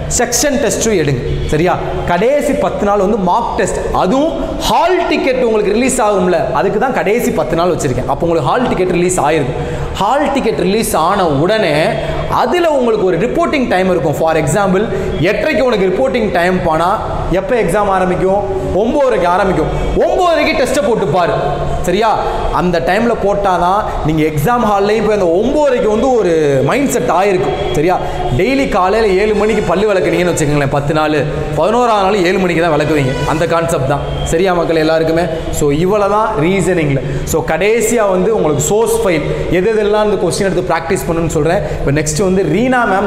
செக்ஷன் டெஸ்ட்டும் எடுங்க சரியா கடைசி பத்து நாள் வந்து மார்க் டெஸ்ட் அதுவும் ஹால் டிக்கெட் உங்களுக்கு ரிலீஸ் ஆகும்ல அதுக்கு தான் கடைசி பத்து நாள் வச்சுருக்கேன் அப்போ உங்களுக்கு ஹால் டிக்கெட் ரிலீஸ் ஆயிருக்கும் ஹால் டிக்கெட் ரிலீஸ் ஆன உடனே அதில் உங்களுக்கு ஒரு ரிப்போர்ட்டிங் டைம் இருக்கும் ஃபார் எக்ஸாம்பிள் எட்டரைக்கு உனக்கு ரிப்போர்ட்டிங் டைம் போனால் எப்போ எக்ஸாம் ஆரம்பிக்கும் ஒம்போதரைக்கு ஆரம்பிக்கும் ஒம்போதரைக்கு டெஸ்ட்டை போட்டு பாரு சரியா அந்த டைமில் போட்டால் தான் நீங்கள் எக்ஸாம் ஹால்லையும் போய் அந்த ஒம்போதரைக்கு வந்து ஒரு மைண்ட் செட் ஆகிருக்கும் சரியா டெய்லி காலையில் ஏழு மணிக்கு பல்லு விளக்குனீங்கன்னு வச்சுக்கோங்களேன் பத்து நாள் பதினோராம் நாள் ஏழு மணிக்கு தான் விளக்குவீங்க அந்த கான்செப்ட் தான் சரியா மக்கள் எல்லாருக்குமே ஸோ இவ்வளோ தான் ரீசனிங்கில் ஸோ கடைசியாக வந்து உங்களுக்கு சோர்ஸ் ஃபைல் எது எதெல்லாம் இந்த கொஸ்டின் எடுத்து ப்ராக்டிஸ் பண்ணணும்னு சொல்கிறேன் இப்போ நெக்ஸ்ட் வந்து ரீனா மேம்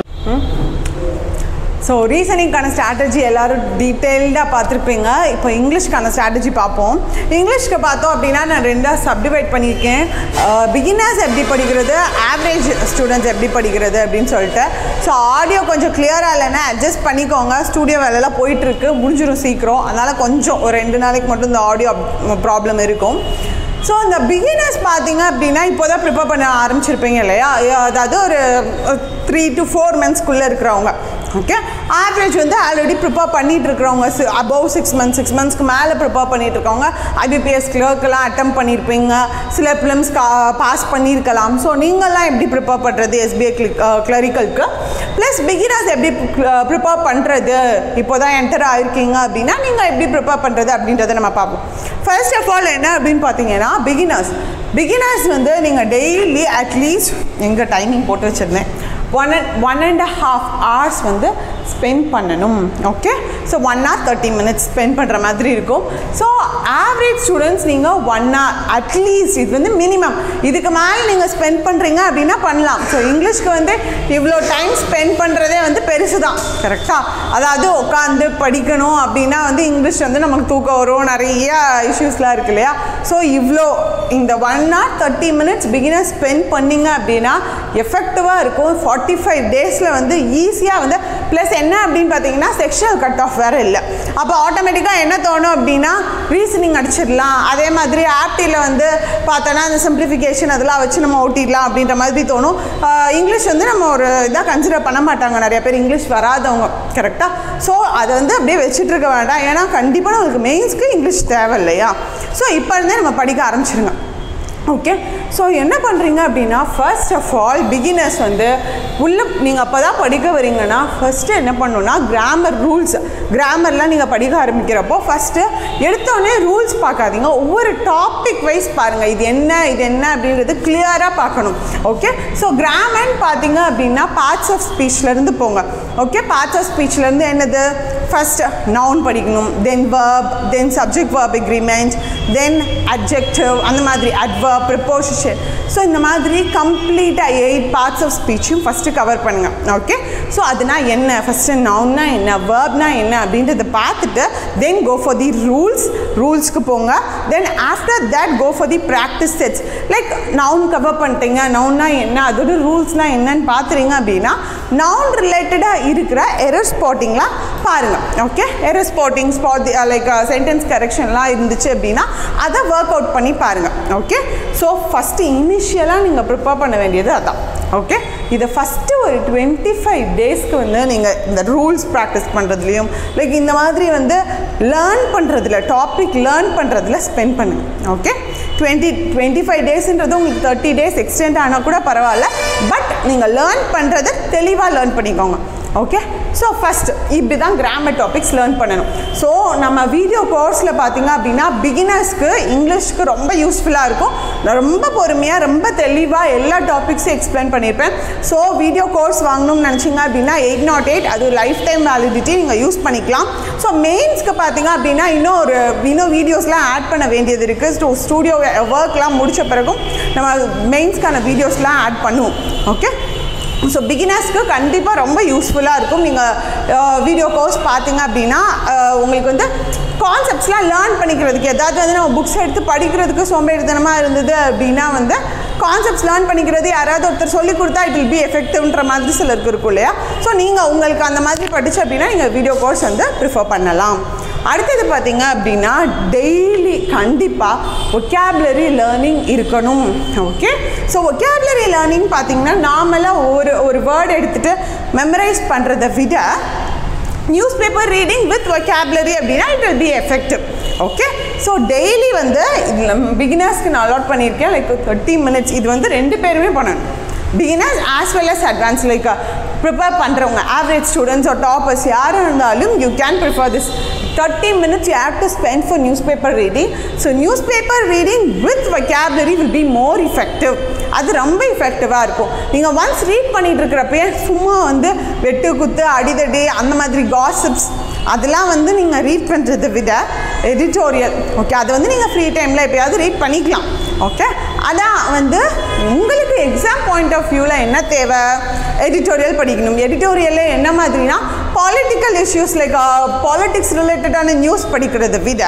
ஸோ ரீசனிங்கான ஸ்ட்ராட்டஜி எல்லாரும் டீட்டெயில்டாக பார்த்துருப்பீங்க இப்போ இங்கிலீஷ்க்கான ஸ்ட்ராட்டஜி பார்ப்போம் இங்கிலீஷ்க்கு பார்த்தோம் அப்படின்னா நான் ரெண்டாக சப்டிவைட் பண்ணியிருக்கேன் பிகினர்ஸ் எப்படி படிக்கிறது ஆவரேஜ் ஸ்டூடெண்ட்ஸ் எப்படி படிக்கிறது அப்படின்னு சொல்லிட்டு ஸோ ஆடியோ கொஞ்சம் கிளியராக இல்லைன்னா அட்ஜஸ்ட் பண்ணிக்கோங்க ஸ்டூடியோ வேலையெல்லாம் போயிட்டுருக்கு முடிஞ்சிடும் சீக்கிரம் அதனால் கொஞ்சம் ஒரு ரெண்டு நாளைக்கு மட்டும் இந்த ஆடியோ ப்ராப்ளம் இருக்கும் ஸோ இந்த பிகினர்ஸ் பார்த்தீங்க அப்படின்னா இப்போ தான் ப்ரிப்பேர் பண்ண ஆரம்பிச்சிருப்பீங்க இல்லையா அதாவது ஒரு த்ரீ டு ஃபோர் மந்த்ஸ்க்குள்ளே இருக்கிறவங்க ஓகே ஆவரேஜ் வந்து ஆல்ரெடி ப்ரிப்பேர் பண்ணிட்டு இருக்கிறவங்க அபவ் சிக்ஸ் மந்த்ஸ் சிக்ஸ் மந்த்ஸ்க்கு மேலே ப்ரிப்பேர் பண்ணிட்டு இருக்கவங்க ஐபிபிஎஸ் கிளர்க்கெல்லாம் அட்டம் பண்ணியிருப்பீங்க சில ஃபிலிம்ஸ் பாஸ் பண்ணியிருக்கலாம் ஸோ நீங்கள்லாம் எப்படி ப்ரிப்பேர் பண்ணுறது எஸ்பிஐ கிளரிக்கலுக்கு ப்ளஸ் பிகினர்ஸ் எப்படி ப்ரிப்பேர் பண்ணுறது இப்போ தான் என்டர் ஆயிருக்கீங்க அப்படின்னா நீங்கள் எப்படி ப்ரிப்பேர் பண்ணுறது அப்படின்றத நம்ம பார்ப்போம் ஃபர்ஸ்ட் ஆஃப் ஆல் என்ன அப்படின்னு பார்த்தீங்கன்னா பிகினர்ஸ் பிகினர்ஸ் வந்து நீங்கள் டெய்லி அட்லீஸ்ட் எங்கள் டைமிங் போட்டு வச்சுருந்தேன் one and one and half hours வந்து ஸ்பெண்ட் பண்ணணும் okay so one hour thirty minutes spend பண்ணுற மாதிரி இருக்கும் ஸோ ஆவரேஜ் ஸ்டூடெண்ட்ஸ் நீங்கள் ஒன் ஹவர் அட்லீஸ்ட் இது வந்து மினிமம் இதுக்கு மேலே நீங்கள் ஸ்பெண்ட் பண்ணுறீங்க அப்படின்னா பண்ணலாம் ஸோ இங்கிலீஷ்க்கு வந்து இவ்வளோ டைம் ஸ்பெண்ட் பண்ணுறதே வந்து பெருசு தான் கரெக்டாக அதாவது உட்காந்து படிக்கணும் அப்படின்னா வந்து இங்கிலீஷ் வந்து நமக்கு தூக்கம் வரும் நிறைய இஷ்யூஸ்லாம் இருக்கு இல்லையா ஸோ இவ்வளோ இந்த one hour thirty minutes beginner spend பண்ணிங்க அப்படின்னா எஃபெக்டிவாக இருக்கும் ஃபார்ட்டி ஃபைவ் டேஸில் வந்து ஈஸியாக வந்து ப்ளஸ் என்ன அப்படின்னு பார்த்தீங்கன்னா செக்ஷுவல் கட் ஆஃப் வேறு இல்லை அப்போ ஆட்டோமேட்டிக்காக என்ன தோணும் அப்படின்னா ரீசனிங் அடிச்சிடலாம் அதே மாதிரி ஆப்டியில் வந்து பார்த்தோன்னா அந்த சிம்பிளிஃபிகேஷன் அதெல்லாம் வச்சு நம்ம ஓட்டிடலாம் அப்படின்ற மாதிரி தோணும் ஆஹ் இங்கிலீஷ் வந்து நம்ம ஒரு இதாக கன்சிடர் பண்ண மாட்டாங்க நிறைய பேர் இங்கிலீஷ் வராதவங்க கரெக்டாக ஸோ அதை வந்து அப்படியே வச்சுட்டு இருக்க வேண்டாம் ஏன்னா கண்டிப்பாக நம்மளுக்கு மெயின்ஸ்க்கு இங்கிலீஷ் தேவை இல்லையா ஸோ இப்போ இருந்தே நம்ம படிக்க ஆரம்பிச்சிருங்க ஓகே ஸோ என்ன பண்ணுறீங்க அப்படின்னா ஃபர்ஸ்ட் ஆஃப் ஆல் பிகினர்ஸ் வந்து உள்ள நீங்கள் அப்போ தான் படிக்க வரீங்கன்னா ஃபஸ்ட்டு என்ன பண்ணணும்னா கிராமர் ரூல்ஸ் கிராமர்லாம் நீங்கள் படிக்க ஆரம்பிக்கிறப்போ ஃபஸ்ட்டு எடுத்தோடனே ரூல்ஸ் பார்க்காதீங்க ஒவ்வொரு டாபிக் வைஸ் பாருங்கள் இது என்ன இது என்ன அப்படின்றது கிளியராக பார்க்கணும் ஓகே ஸோ கிராமர்னு பார்த்தீங்க அப்படின்னா பார்ட்ஸ் ஆஃப் ஸ்பீச்லேருந்து போங்க ஓகே பார்ட்ஸ் ஆஃப் ஸ்பீச்லேருந்து என்னது ஃபர்ஸ்ட் நவுன் படிக்கணும் then verb then subject verb agreement then adjective அந்த மாதிரி adverb preposition ஸோ இந்த மாதிரி கம்ப்ளீட்டாக எயிட் பார்ட்ஸ் ஆஃப் ஸ்பீச்சும் ஃபஸ்ட்டு கவர் பண்ணுங்கள் ஓகே ஸோ அதுனா என்ன ஃபஸ்ட்டு நவுன்னா என்ன வேர்ப்னா என்ன அப்படின்றத பார்த்துட்டு தென் கோ ஃபார் தி ரூல்ஸ் ரூல்ஸ்க்கு போங்க then after that go for the practice sets like noun cover பண்ணிட்டீங்க நவுன்னா என்ன அதோட ரூல்ஸ்லாம் என்னன்னு பார்த்துறீங்க அப்படின்னா நவுன் ரிலேட்டடாக இருக்கிற எரர் ஸ்பாட்டிங்லாம் பாருங்கள் okay error spotting spot like sentence கரெக்ஷன்லாம் இருந்துச்சு அப்படின்னா அதை ஒர்க் அவுட் பண்ணி பாருங்கள் ஓகே ஸோ ஃபஸ்ட்டு இனிஷியலாக நீங்கள் ப்ரிப்பேர் பண்ண வேண்டியது அதான் ஓகே இதை ஃபஸ்ட்டு ஒரு டுவெண்ட்டி ஃபைவ் டேஸ்க்கு வந்து நீங்கள் இந்த ரூல்ஸ் ப்ராக்டிஸ் பண்ணுறதுலையும் லைக் இந்த மாதிரி வந்து லேர்ன் பண்ணுறதுல டாபிக் லேர்ன் பண்ணுறதுல ஸ்பெண்ட் பண்ணுங்கள் ஓகே டுவெண்ட்டி டுவெண்ட்டி ஃபைவ் டேஸ்ன்றது உங்களுக்கு தேர்ட்டி டேஸ் எக்ஸ்டெண்ட் ஆனால் கூட பரவாயில்ல பட் நீங்கள் லேர்ன் பண்ணுறதை தெளிவாக லேர்ன் பண்ணிக்கோங்க ஓகே ஸோ ஃபஸ்ட் இப்படி தான் கிராமர் டாபிக்ஸ் லேர்ன் பண்ணணும் ஸோ நம்ம வீடியோ கோர்ஸில் பார்த்தீங்க அப்படின்னா பிகினர்ஸ்க்கு இங்கிலீஷ்க்கு ரொம்ப யூஸ்ஃபுல்லாக இருக்கும் நான் ரொம்ப பொறுமையாக ரொம்ப தெளிவாக எல்லா டாபிக்ஸும் எக்ஸ்பிளைன் பண்ணியிருப்பேன் ஸோ வீடியோ கோர்ஸ் வாங்கணும்னு நினச்சிங்க அப்படின்னா எயிட் நாட் எயிட் அது லைஃப் டைம் வேலிடிட்டி நீங்கள் யூஸ் பண்ணிக்கலாம் ஸோ மெயின்ஸ்க்கு பார்த்தீங்க அப்படின்னா இன்னும் ஒரு இன்னும் வீடியோஸ்லாம் ஆட் பண்ண வேண்டியது இருக்குது ஸ்டூ ஸ்டூடியோ ஒர்க்லாம் முடிச்ச பிறகும் நம்ம மெயின்ஸ்க்கான வீடியோஸ்லாம் ஆட் பண்ணுவோம் ஓகே ஸோ பிகினர்ஸ்க்கு கண்டிப்பாக ரொம்ப யூஸ்ஃபுல்லாக இருக்கும் நீங்கள் வீடியோ கோர்ஸ் பார்த்தீங்க அப்படின்னா அஹ், உங்களுக்கு வந்து கான்செப்ட்ஸ்லாம் லேர்ன் பண்ணிக்கிறதுக்கு ஏதாவது வந்து நம்ம புக்ஸ் எடுத்து படிக்கிறதுக்கு சோம்பேறித்தனமாக இருந்தது அப்படின்னா வந்து கான்செப்ட்ஸ் லேர்ன் பண்ணிக்கிறது யாராவது ஒருத்தர் சொல்லி கொடுத்தா இட் வில் பி எஃபெக்டிவ்ன்ற மாதிரி சிலருக்கு இருக்கும் இல்லையா ஸோ நீங்கள் உங்களுக்கு அந்த மாதிரி படிச்சு அப்படின்னா நீங்கள் வீடியோ கோர்ஸ் வந்து ப்ரிஃபர் பண்ணலாம் அடுத்தது பார்த்தீங்க அப்படின்னா டெய்லி கண்டிப்பாக ஒகேப்லரி லேர்னிங் இருக்கணும் ஓகே ஸோ ஒகேப்லரி லேர்னிங் பார்த்தீங்கன்னா நார்மலாக ஒரு ஒரு வேர்டு எடுத்துகிட்டு மெமரைஸ் பண்ணுறதை விட news paper reading with vocabulary அப்படின்னா it will be effective okay so daily வந்து பிகினர்ஸ்க்கு நான் அலாட் பண்ணியிருக்கேன் லைக் தேர்ட்டி மினிட்ஸ் இது வந்து ரெண்டு பேருமே பண்ணணும் beginners as well as advance like prepare பண்ணுறவங்க ஆவரேஜ் ஸ்டூடெண்ட்ஸ் ஒரு டாப்பர்ஸ் யாராக இருந்தாலும் you can prefer this thirty minutes you have to spend for news paper reading so news paper reading with vocabulary will be more effective அது ரொம்ப எஃபெக்டிவாக இருக்கும் நீங்கள் once read பண்ணிட்டு இருக்கிறப்பயே சும்மா வந்து வெட்டு குத்து அடிதடி அந்த மாதிரி காசிப்ஸ் அதெல்லாம் வந்து நீங்கள் ரீட் பண்ணுறதை விட எடிட்டோரியல் ஓகே அதை வந்து நீங்கள் ஃப்ரீ டைமில் எப்பயாவது ரீட் பண்ணிக்கலாம் ஓகே அதான் வந்து உங்களுக்கு எக்ஸாம் பாயிண்ட் ஆஃப் வியூவில் என்ன தேவை எடிட்டோரியல் படிக்கணும் எடிட்டோரியலில் என்ன மாதிரினா பாலிட்டிக்கல் இஷ்யூஸ் லைக் பாலிட்டிக்ஸ் ரிலேட்டடான நியூஸ் படிக்கிறதை விட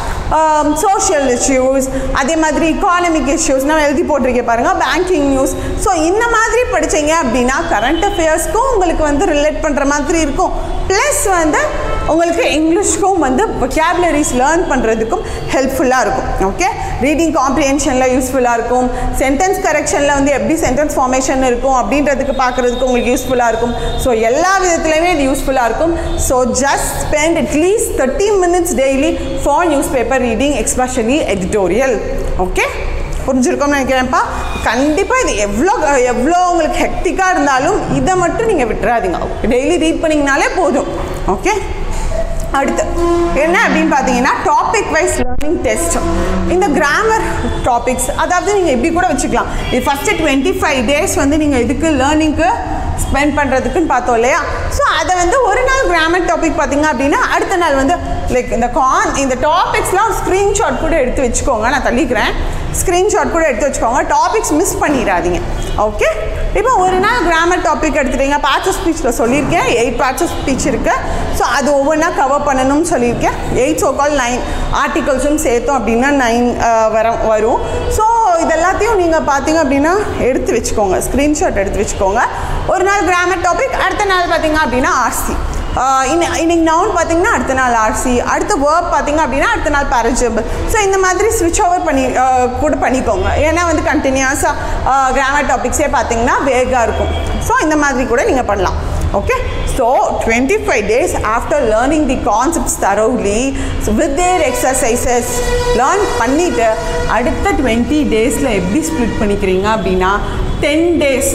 சோஷியல் இஷ்யூஸ் அதே மாதிரி இக்கானமிக் இஷ்யூஸ் நான் எழுதி போட்டிருக்கேன் பாருங்கள் பேங்கிங் நியூஸ் ஸோ இந்த மாதிரி படிச்சீங்க அப்படின்னா கரண்ட் அஃபேர்ஸ்க்கும் உங்களுக்கு வந்து ரிலேட் பண்ணுற மாதிரி இருக்கும் ப்ளஸ் வந்து உங்களுக்கு இங்கிலீஷ்க்கும் வந்து vocabularies லேர்ன் பண்ணுறதுக்கும் ஹெல்ப்ஃபுல்லாக இருக்கும் ஓகே ரீடிங் காம்ப்ரிஹென்ஷனில் யூஸ்ஃபுல்லாக இருக்கும் சென்டென்ஸ் கரெக்ஷனில் வந்து எப்படி சென்டென்ஸ் ஃபார்மேஷன் இருக்கும் அப்படின்றதுக்கு பார்க்குறதுக்கு உங்களுக்கு யூஸ்ஃபுல்லாக இருக்கும் ஸோ எல்லா விதத்துலையுமே இது யூஸ்ஃபுல்லாக இருக்கும் so just spend at least thirty minutes daily for news paper reading especially editorial okay புரிஞ்சிருக்கோம்னு நினைக்கிறேன்ப்பா கண்டிப்பாக இது எவ்வளோ எவ்வளோ உங்களுக்கு ஹெக்டிக்காக இருந்தாலும் இதை மட்டும் நீங்கள் விட்டுறாதீங்க டெய்லி ரீட் பண்ணிங்கனாலே போதும் ஓகே அடுத்து என்ன அப்படின்னு பார்த்தீங்கன்னா டாபிக் வைஸ் லேர்னிங் டெஸ்ட் இந்த கிராமர் டாபிக்ஸ் அதாவது நீங்கள் இப்படி கூட வச்சுக்கலாம் இது ஃபஸ்ட்டு டுவெண்ட்டி ஃபைவ் டேஸ் வந்து நீங்கள் இதுக்கு லேர்னிங்க்கு ஸ்பெண்ட் பண்ணுறதுக்குன்னு பார்த்தோம் இல்லையா ஸோ அதை வந்து ஒரு நாள் கிராமர் டாபிக் பார்த்தீங்க அப்படின்னா அடுத்த நாள் வந்து லைக் இந்த கான் இந்த டாபிக்ஸ்லாம் ஸ்க்ரீன்ஷாட் கூட எடுத்து வச்சுக்கோங்க நான் தள்ளிக்கிறேன் ஸ்க்ரீன்ஷாட் கூட எடுத்து வச்சுக்கோங்க டாபிக்ஸ் மிஸ் பண்ணிடாதீங்க ஓகே இப்போ ஒரு நாள் கிராமர் டாபிக் எடுத்துட்டீங்க பார்ட்ஸ் ஆஃப் ஸ்பீச்சில் சொல்லியிருக்கேன் எயிட் பார்ட்ஸ் ஆஃப் ஸ்பீச் இருக்குது ஸோ அது ஒவ்வொன்றா கவர் பண்ணணும்னு சொல்லியிருக்கேன் எயிட் ஸோ கால் நைன் ஆர்டிகல்ஸும் சேர்த்தோம் அப்படின்னா நைன் வர வரும் ஸோ இது எல்லாத்தையும் நீங்கள் பார்த்தீங்க அப்படின்னா எடுத்து வச்சுக்கோங்க ஸ்க்ரீன்ஷாட் எடுத்து வச்சுக்கோங்க ஒரு நாள் கிராமர் டாபிக் அடுத்த நாள் பார்த்தீங்க அப்படின்னா ஆர்சி இன்னி இன்னைக்கு நவுன் பார்த்தீங்கன்னா அடுத்த நாள் ஆர்சி அடுத்த வேர்ப் பார்த்தீங்க அப்படின்னா அடுத்த நாள் பேரஜபிள் ஸோ இந்த மாதிரி ஸ்விட்ச் ஓவர் பண்ணி ஆஹ் கூட பண்ணிக்கோங்க ஏன்னா வந்து கண்டினியூஸாக கிராமர் டாபிக்ஸே பார்த்தீங்கன்னா வேகாக இருக்கும் ஸோ இந்த மாதிரி கூட நீங்கள் பண்ணலாம் okay so twenty five days after learning the concepts thoroughly with their exercises learn பண்ணிவிட்டு அடுத்த டுவெண்ட்டி டேஸில் எப்படி ஸ்ப்ளிட் பண்ணிக்கிறீங்க அப்படின்னா டென் டேஸ்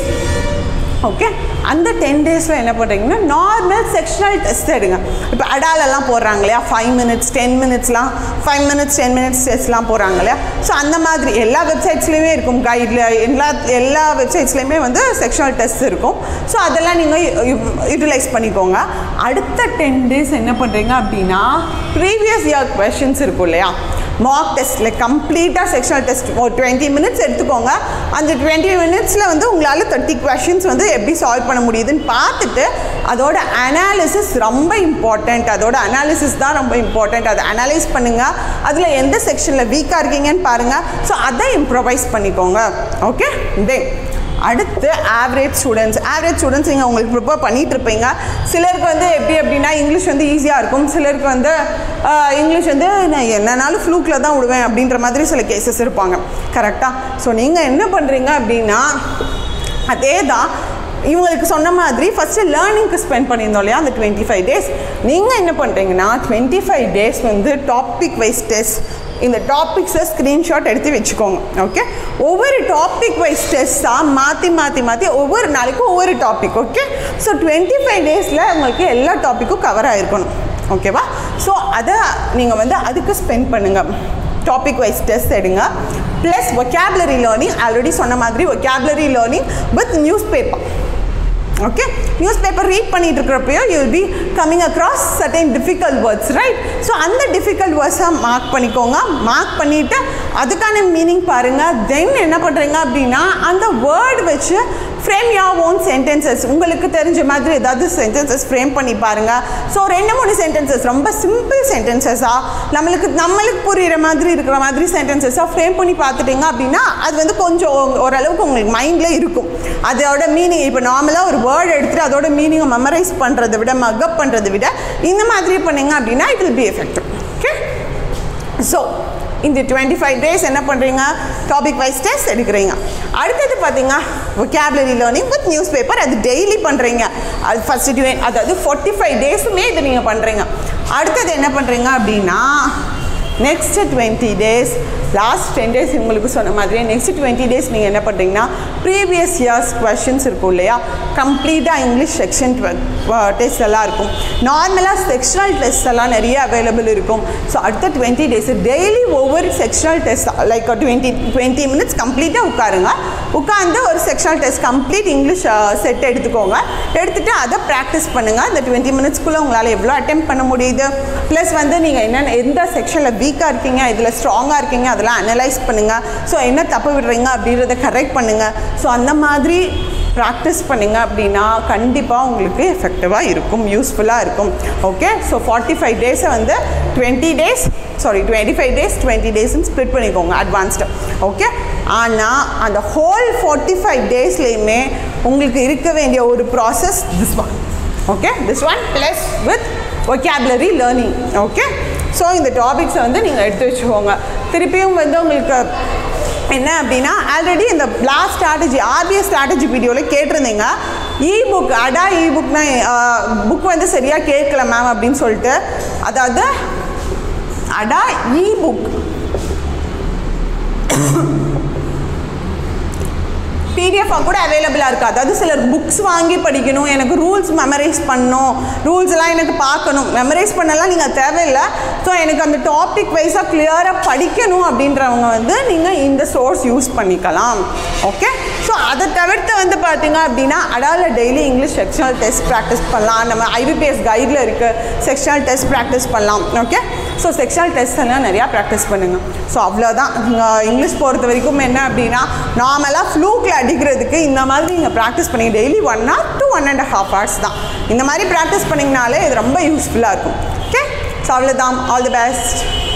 ஓகே அந்த டென் டேஸில் என்ன பண்ணுறீங்கன்னா நார்மல் செக்ஷனல் டெஸ்ட் எடுங்க இப்போ அடாலெல்லாம் போடுறாங்க இல்லையா ஃபைவ் மினிட்ஸ் டென் மினிட்ஸ்லாம் ஃபைவ் மினிட்ஸ் டென் மினிட்ஸ் டெஸ்ட்லாம் போடுறாங்க இல்லையா ஸோ அந்த மாதிரி எல்லா வெப்சைட்ஸ்லையுமே இருக்கும் கைடில் எல்லா எல்லா வெப்சைட்ஸ்லையுமே வந்து செக்ஷனல் டெஸ்ட் இருக்கும் ஸோ அதெல்லாம் நீங்கள் யூட்டிலைஸ் பண்ணிக்கோங்க அடுத்த டென் டேஸ் என்ன பண்ணுறீங்க அப்படின்னா ப்ரீவியஸ் இயர் கொஷின்ஸ் இருக்கும் இல்லையா மார்க் டெஸ்ட் லைக் கம்ப்ளீட்டாக செக்ஷனல் டெஸ்ட் ஒரு டுவெண்ட்டி மினிட்ஸ் எடுத்துக்கோங்க அந்த டுவெண்ட்டி மினிட்ஸில் வந்து உங்களால் தேர்ட்டி கொஷின்ஸ் வந்து எப்படி சால்வ் பண்ண முடியுதுன்னு பார்த்துட்டு அதோட அனாலிசிஸ் ரொம்ப இம்பார்ட்டண்ட் அதோட அனாலிசிஸ் தான் ரொம்ப இம்பார்ட்டண்ட் அதை அனலைஸ் பண்ணுங்கள் அதில் எந்த செக்ஷனில் வீக்காக இருக்கீங்கன்னு பாருங்கள் ஸோ அதை இம்ப்ரவைஸ் பண்ணிக்கோங்க ஓகே தென் அடுத்து ஆவரேஜ் ஸ்டூடெண்ட்ஸ் ஆவரேஜ் ஸ்டூடெண்ட்ஸ் நீங்கள் உங்களுக்கு ப்ரிப்பேர் பண்ணிட்டு இருப்பீங்க சிலருக்கு வந்து எப்படி அப்படின்னா இங்கிலீஷ் வந்து ஈஸியாக இருக்கும் சிலருக்கு வந்து ஆஹ், இங்கிலீஷ் வந்து நான் என்னன்னாலும் ஃப்ளூக்கில் தான் விடுவேன் அப்படின்ற மாதிரி சில கேசஸ் இருப்பாங்க கரெக்டாக ஸோ நீங்கள் என்ன பண்ணுறீங்க அப்படின்னா அதே தான் இவங்களுக்கு சொன்ன மாதிரி ஃபஸ்ட்டு லேர்னிங்க்கு ஸ்பெண்ட் பண்ணியிருந்தோம் இல்லையா அந்த டுவெண்ட்டி ஃபைவ் டேஸ் நீங்கள் என்ன பண்ணுறீங்கன்னா டுவெண்ட்டி ஃபைவ் டேஸ் வந்து டாபிக் வைஸ் டெஸ்ட் இந்த டாபிக்ஸை ஸ்க்ரீன்ஷாட் எடுத்து வச்சுக்கோங்க ஓகே ஒவ்வொரு டாபிக் வைஸ் டெஸ்ட்டாக மாற்றி மாற்றி மாற்றி ஒவ்வொரு நாளைக்கும் ஒவ்வொரு topic okay so twenty five டேஸில் உங்களுக்கு எல்லா டாப்பிக்கும் கவர் ஆகிருக்கணும் ஓகேவா ஸோ அதை நீங்கள் வந்து அதுக்கு ஸ்பெண்ட் பண்ணுங்கள் டாபிக் வைஸ் டெஸ்ட் எடுங்க ப்ளஸ் vocabulary லேர்னிங் ஆல்ரெடி சொன்ன மாதிரி vocabulary learning with news paper okay news paper read பண்ணிட்டு இருக்கிறப்பயோ you will be coming across certain difficult words right so அந்த டிஃபிகல்ட் வேர்ட்ஸை மார்க் பண்ணிக்கோங்க மார்க் பண்ணிவிட்டு அதுக்கான மீனிங் பாருங்கள் தென் என்ன பண்ணுறீங்க அப்படின்னா அந்த வேர்டு வச்சு ஃப்ரேம் யோர் ஓன் சென்டென்சஸ் உங்களுக்கு தெரிஞ்ச மாதிரி ஏதாவது சென்டென்சஸ் ஃப்ரேம் பண்ணி பாருங்கள் ஸோ ரெண்டு மூணு சென்டென்சஸ் ரொம்ப சிம்பிள் சென்டென்சஸாக நம்மளுக்கு நம்மளுக்கு புரிகிற மாதிரி இருக்கிற மாதிரி சென்டென்சஸாக ஃப்ரேம் பண்ணி பார்த்துட்டீங்க அப்படின்னா அது வந்து கொஞ்சம் ஓரளவுக்கு உங்களுக்கு மைண்டில் இருக்கும் அதோட மீனிங் இப்போ நார்மலாக ஒரு வேர்டு எடுத்துகிட்டு அதோட மீனிங்கை மெமரைஸ் பண்ணுறதை விட மக்கப் பண்ணுறதை விட இந்த மாதிரி பண்ணீங்க அப்படின்னா it will be effective okay so இந்த டுவெண்ட்டி ஃபைவ் டேஸ் என்ன பண்ணுறீங்க டாபிக் வைஸ் டெஸ்ட் எடுக்கிறீங்க அடுத்தது பார்த்தீங்க vocabulary learning with news paper அது டெய்லி பண்ணுறீங்க அது ஃபஸ்ட்டு அதாவது ஃபார்ட்டி ஃபைவ் டேஸுமே இது நீங்கள் பண்ணுறீங்க அடுத்தது என்ன பண்ணுறீங்க அப்படின்னா next twenty days last ten days உங்களுக்கு சொன்ன மாதிரியே நெக்ஸ்ட் டுவெண்ட்டி டேஸ் நீங்கள் என்ன பண்ணுறீங்கன்னா ப்ரீவியஸ் இயர்ஸ் கொஷின்ஸ் இருக்கும் இல்லையா கம்ப்ளீட்டாக இங்கிலீஷ் செக்ஷன் டெஸ்ட் எல்லாம் இருக்கும் நார்மலாக செக்ஷனல் டெஸ்ட் எல்லாம் நிறைய அவைலபிள் இருக்கும் ஸோ அடுத்த டுவெண்ட்டி டேஸ் டெய்லி ஒவ்வொரு sectional test like twenty twenty minutes கம்ப்ளீட்டாக உட்காருங்க உட்காந்து ஒரு sectional test complete English set எடுத்துக்கோங்க எடுத்துகிட்டு அதை ப்ராக்டிஸ் பண்ணுங்கள் இந்த டுவெண்ட்டி மினிட்ஸ்க்குள்ளே உங்களால் எவ்வளோ அட்டம் பண்ண முடியுது ப்ளஸ் வந்து நீங்கள் என்னென்ன எந்த செக்ஷனில் வீக்காக இருக்கீங்க இதில் ஸ்ட்ராங்காக இருக்கீங்க அதெல்லாம் அனலைஸ் பண்ணுங்கள் ஸோ என்ன தப்பு விடுறீங்க அப்படின்றத கரெக்ட் பண்ணுங்கள் ஸோ அந்த மாதிரி ப்ராக்டிஸ் பண்ணிங்க அப்படின்னா கண்டிப்பாக உங்களுக்கு எஃபெக்டிவாக இருக்கும் யூஸ்ஃபுல்லாக இருக்கும் ஓகே ஸோ ஃபார்ட்டி ஃபைவ் டேஸை வந்து twenty days sorry twenty five days twenty டேஸ்ன்னு ஸ்ப்ளிட் பண்ணிக்கோங்க அட்வான்ஸ்டு ஓகே ஆனால் அந்த ஹோல் ஃபார்ட்டி ஃபைவ் டேஸ்லேயுமே உங்களுக்கு இருக்க வேண்டிய ஒரு process this one okay this one plus with vocabulary learning okay so இந்த டாபிக்ஸை வந்து நீங்கள் எடுத்து வச்சுக்கோங்க திருப்பியும் வந்து உங்களுக்கு என்ன அப்படின்னா ஆல்ரெடி இந்த லாஸ்ட் ஸ்ட்ராட்டஜி ஆர்பிஎஸ் ஸ்ட்ராட்டஜி வீடியோவில் கேட்டிருந்தீங்க இ புக் அடா இ புக்னா புக் வந்து சரியாக கேட்கல மேம் அப்படின்னு சொல்லிட்டு அதாவது அடா இ புக் பிடிஎஃபாக கூட அவைலபிளாக இருக்குது அதாவது சிலர் புக்ஸ் வாங்கி படிக்கணும் எனக்கு ரூல்ஸ் மெமரைஸ் பண்ணணும் ரூல்ஸ் எல்லாம் எனக்கு பார்க்கணும் மெமரைஸ் பண்ணலாம் நீங்கள் தேவையில்லை ஸோ எனக்கு அந்த டாபிக் வைஸாக கிளியராக படிக்கணும் அப்படின்றவங்க வந்து நீங்கள் இந்த சோர்ஸ் யூஸ் பண்ணிக்கலாம் ஓகே ஸோ அதை தவிர்த்து வந்து பார்த்தீங்க அப்படின்னா அடால daily English sectional test practice பண்ணலாம் நம்ம ஐபிபிஎஸ் கைடில் இருக்குது செக்ஷனல் டெஸ்ட் ப்ராக்டிஸ் பண்ணலாம் ஓகே ஸோ செக்ஷனல் டெஸ்ட் எல்லாம் நிறையா ப்ராக்டிஸ் பண்ணுங்கள் ஸோ அவ்வளோதான் இங்கிலீஷ் பொறுத்த வரைக்கும் என்ன அப்படின்னா நார்மலாக ஃப்ளூக்கில் அடிக்கிறதுக்கு இந்த மாதிரி நீங்கள் ப்ராக்டிஸ் பண்ணி daily one hour to one and half hours தான் இந்த மாதிரி ப்ராக்டிஸ் பண்ணிங்கனாலே இது ரொம்ப யூஸ்ஃபுல்லாக இருக்கும் ஓகே ஸோ அவ்வளோதான் ஆல் தி பெஸ்ட்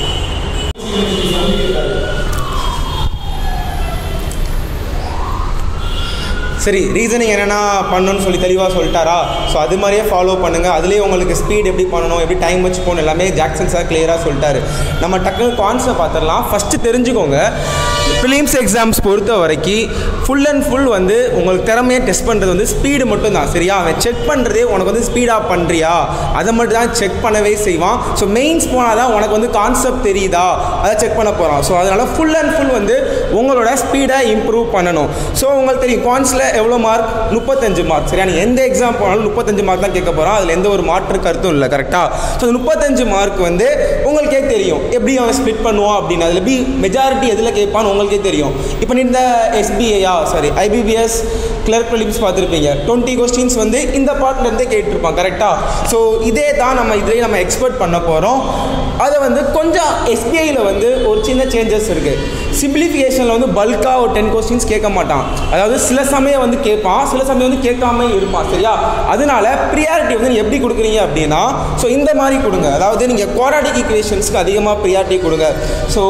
சரி ரீசனிங் என்னென்னா பண்ணணும்னு சொல்லி தெளிவாக சொல்லிட்டாரா ஸோ அது மாதிரியே ஃபாலோ பண்ணுங்கள் அதுலேயே உங்களுக்கு ஸ்பீட் எப்படி பண்ணணும் எப்படி டைம் வச்சு போகணும் எல்லாமே ஜாக்சன் சார் கிளியராக சொல்லிட்டாரு நம்ம டக்குனு கான்செப்ட் பார்த்துடலாம் ஃபஸ்ட்டு தெரிஞ்சுக்கோங்க ப்ரிலிம்ஸ் எக்ஸாம்ஸ் பொறுத்த வரைக்கும் ஃபுல் அண்ட் ஃபுல் வந்து உங்களுக்கு திறமையை டெஸ்ட் பண்ணுறது வந்து ஸ்பீடு மட்டும் தான் சரியா அவன் செக் பண்ணுறதே உனக்கு வந்து ஸ்பீடாக பண்ணுறியா அதை மட்டும் தான் செக் பண்ணவே செய்வான் ஸோ மெயின்ஸ் போனால் தான் உனக்கு வந்து கான்செப்ட் தெரியுதா அதை செக் பண்ண போகிறான் ஸோ அதனால் ஃபுல் அண்ட் ஃபுல் வந்து உங்களோட ஸ்பீடை இம்ப்ரூவ் பண்ணணும் ஸோ உங்களுக்கு தெரியும் கான்ஸில் எவ்வளோ மார்க் முப்பத்தஞ்சு மார்க் சரியா நீ எந்த எக்ஸாம் போனாலும் முப்பத்தஞ்சு மார்க் தான் கேட்க போகிறான் அதில் எந்த ஒரு மாற்று கருத்தும் இல்லை கரெக்டாக ஸோ முப்பத்தஞ்சு மார்க் வந்து உங்களுக்கே தெரியும் எப்படி அவன் ஸ்ப்ளிட் பண்ணுவான் அப்படின்னு அதில் பி மெஜாரிட்டி எதில் கேட்பான்னு உங்களுக்கே தெரியும் இப்போ நீ இந்த எஸ்பிஐயா சாரி ஐபிபிஎஸ் கிளர்க் ப்ரிலிம்ஸ் பார்த்துருப்பீங்க டுவெண்ட்டி கொஸ்டின்ஸ் வந்து இந்த பார்ட்ல இருந்தே கேட்டிருப்பான் கரெக்டாக ஸோ இதே தான் நம்ம இதிலே நம்ம எக்ஸ்பெக்ட் பண்ண போகிறோம் அதை வந்து கொஞ்சம் எஸ்பிஐயில் வந்து ஒரு சின்ன சேஞ்சஸ் இருக்குது சிம்பிளிஃபிகேஷனில் வந்து பல்காக ஒரு டென் கொஸ்டின்ஸ் கேட்க மாட்டான் அதாவது சில சமயம் வந்து கேட்பான் சில சமயம் வந்து கேட்காம இருப்பான் சரியா அதனால ப்ரியாரிட்டி வந்து நீ எப்படி கொடுக்குறீங்க அப்படின்னா ஸோ இந்த மாதிரி கொடுங்க அதாவது நீங்கள் குவாராடிக் ஈக்குவேஷன்ஸ்க்கு அதிகமாக ப்ரியாரிட்டி கொடுங்க ஸோ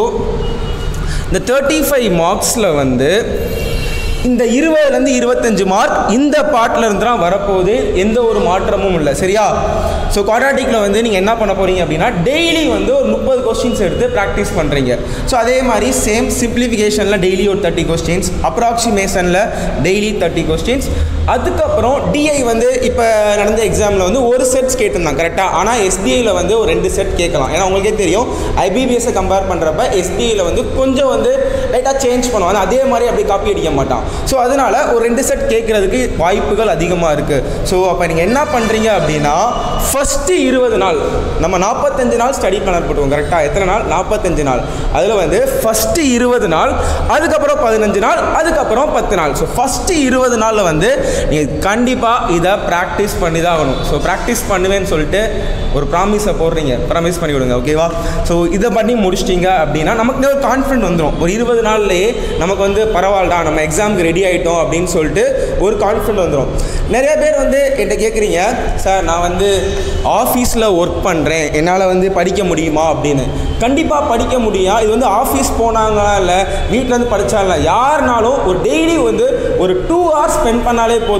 இந்த தேர்ட்டி ஃபைவ் மார்க்ஸில் வந்து இந்த இருபதுலேருந்து இருபத்தஞ்சு மார்க் இந்த பாட்டில் இருந்து தான் வரப்போகுது எந்த ஒரு மாற்றமும் இல்லை சரியா ஸோ குவாட்ராட்டிக்கில் வந்து நீங்கள் என்ன பண்ண போகிறீங்க அப்படின்னா டெய்லி வந்து ஒரு முப்பது கொஸ்டின்ஸ் எடுத்து ப்ராக்டிஸ் பண்ணுறீங்க ஸோ அதே மாதிரி சேம் சிம்பிளிஃபிகேஷனில் டெய்லி ஒரு தேர்ட்டி கொஸ்டின்ஸ் அப்ராக்சிமேஷனில் டெய்லி தேர்ட்டி கொஸ்டின்ஸ் அதுக்கப்புறம் டிஐ வந்து இப்போ நடந்த எக்ஸாமில் வந்து ஒரு செட்ஸ் கேட்டிருந்தாங்க கரெக்டாக ஆனால் எஸ்பிஐயில் வந்து ஒரு ரெண்டு செட் கேட்கலாம் ஏன்னா உங்களுக்கே தெரியும் ஐபிபிஎஸ்ஸை கம்பேர் பண்ணுறப்ப எஸ்பிஐயில் வந்து கொஞ்சம் வந்து லைட்டாக சேஞ்ச் பண்ணுவாங்க அதே மாதிரி அப்படி காப்பி அடிக்க மாட்டான் ஸோ அதனால் ஒரு ரெண்டு செட் கேட்குறதுக்கு வாய்ப்புகள் அதிகமாக இருக்குது ஸோ அப்போ நீங்கள் என்ன பண்ணுறீங்க அப்படின்னா ஃபஸ்ட்டு இருபது நாள் நம்ம நாற்பத்தஞ்சு நாள் ஸ்டடி பிளானர் போட்டுவோம் கரெக்டாக எத்தனை நாள் நாற்பத்தஞ்சு நாள் அதில் வந்து ஃபஸ்ட்டு இருபது நாள் அதுக்கப்புறம் பதினஞ்சு நாள் அதுக்கப்புறம் பத்து நாள் ஸோ ஃபஸ்ட்டு இருபது நாளில் வந்து நீங்கள் கண்டிப்பாக இதை ப்ராக்டிஸ் பண்ணி தான் ஆகணும் ஸோ ப்ராக்டிஸ் பண்ணுவேன்னு சொல்லிட்டு ஒரு ப்ராமிஸை போடுறீங்க ப்ராமிஸ் பண்ணி விடுங்க ஓகேவா ஸோ இதை பண்ணி முடிச்சிட்டிங்க அப்படின்னா நமக்கு ஒரு கான்ஃபிடென்ட் வந்துடும் ஒரு இருபது நாள்லேயே நமக்கு வந்து பரவாயில்லடா நம்ம எக்ஸாமுக்கு ரெடி ஆகிட்டோம் அப்படின்னு சொல்லிட்டு ஒரு கான்ஃபிடென்ட் வந்துடும் நிறைய பேர் வந்து என்கிட்ட கேட்குறீங்க சார் நான் வந்து ஆஃபீஸில் ஒர்க் பண்ணுறேன் என்னால் வந்து படிக்க முடியுமா அப்படின்னு கண்டிப்பாக படிக்க முடியும் இது வந்து ஆஃபீஸ் போனாங்களா இல்லை வீட்டிலேருந்து படித்தாங்களா யாருனாலும் ஒரு டெய்லி வந்து ஒரு டூ ஹவர்ஸ் ஸ்பெண்ட் பண்ணாலே போதும்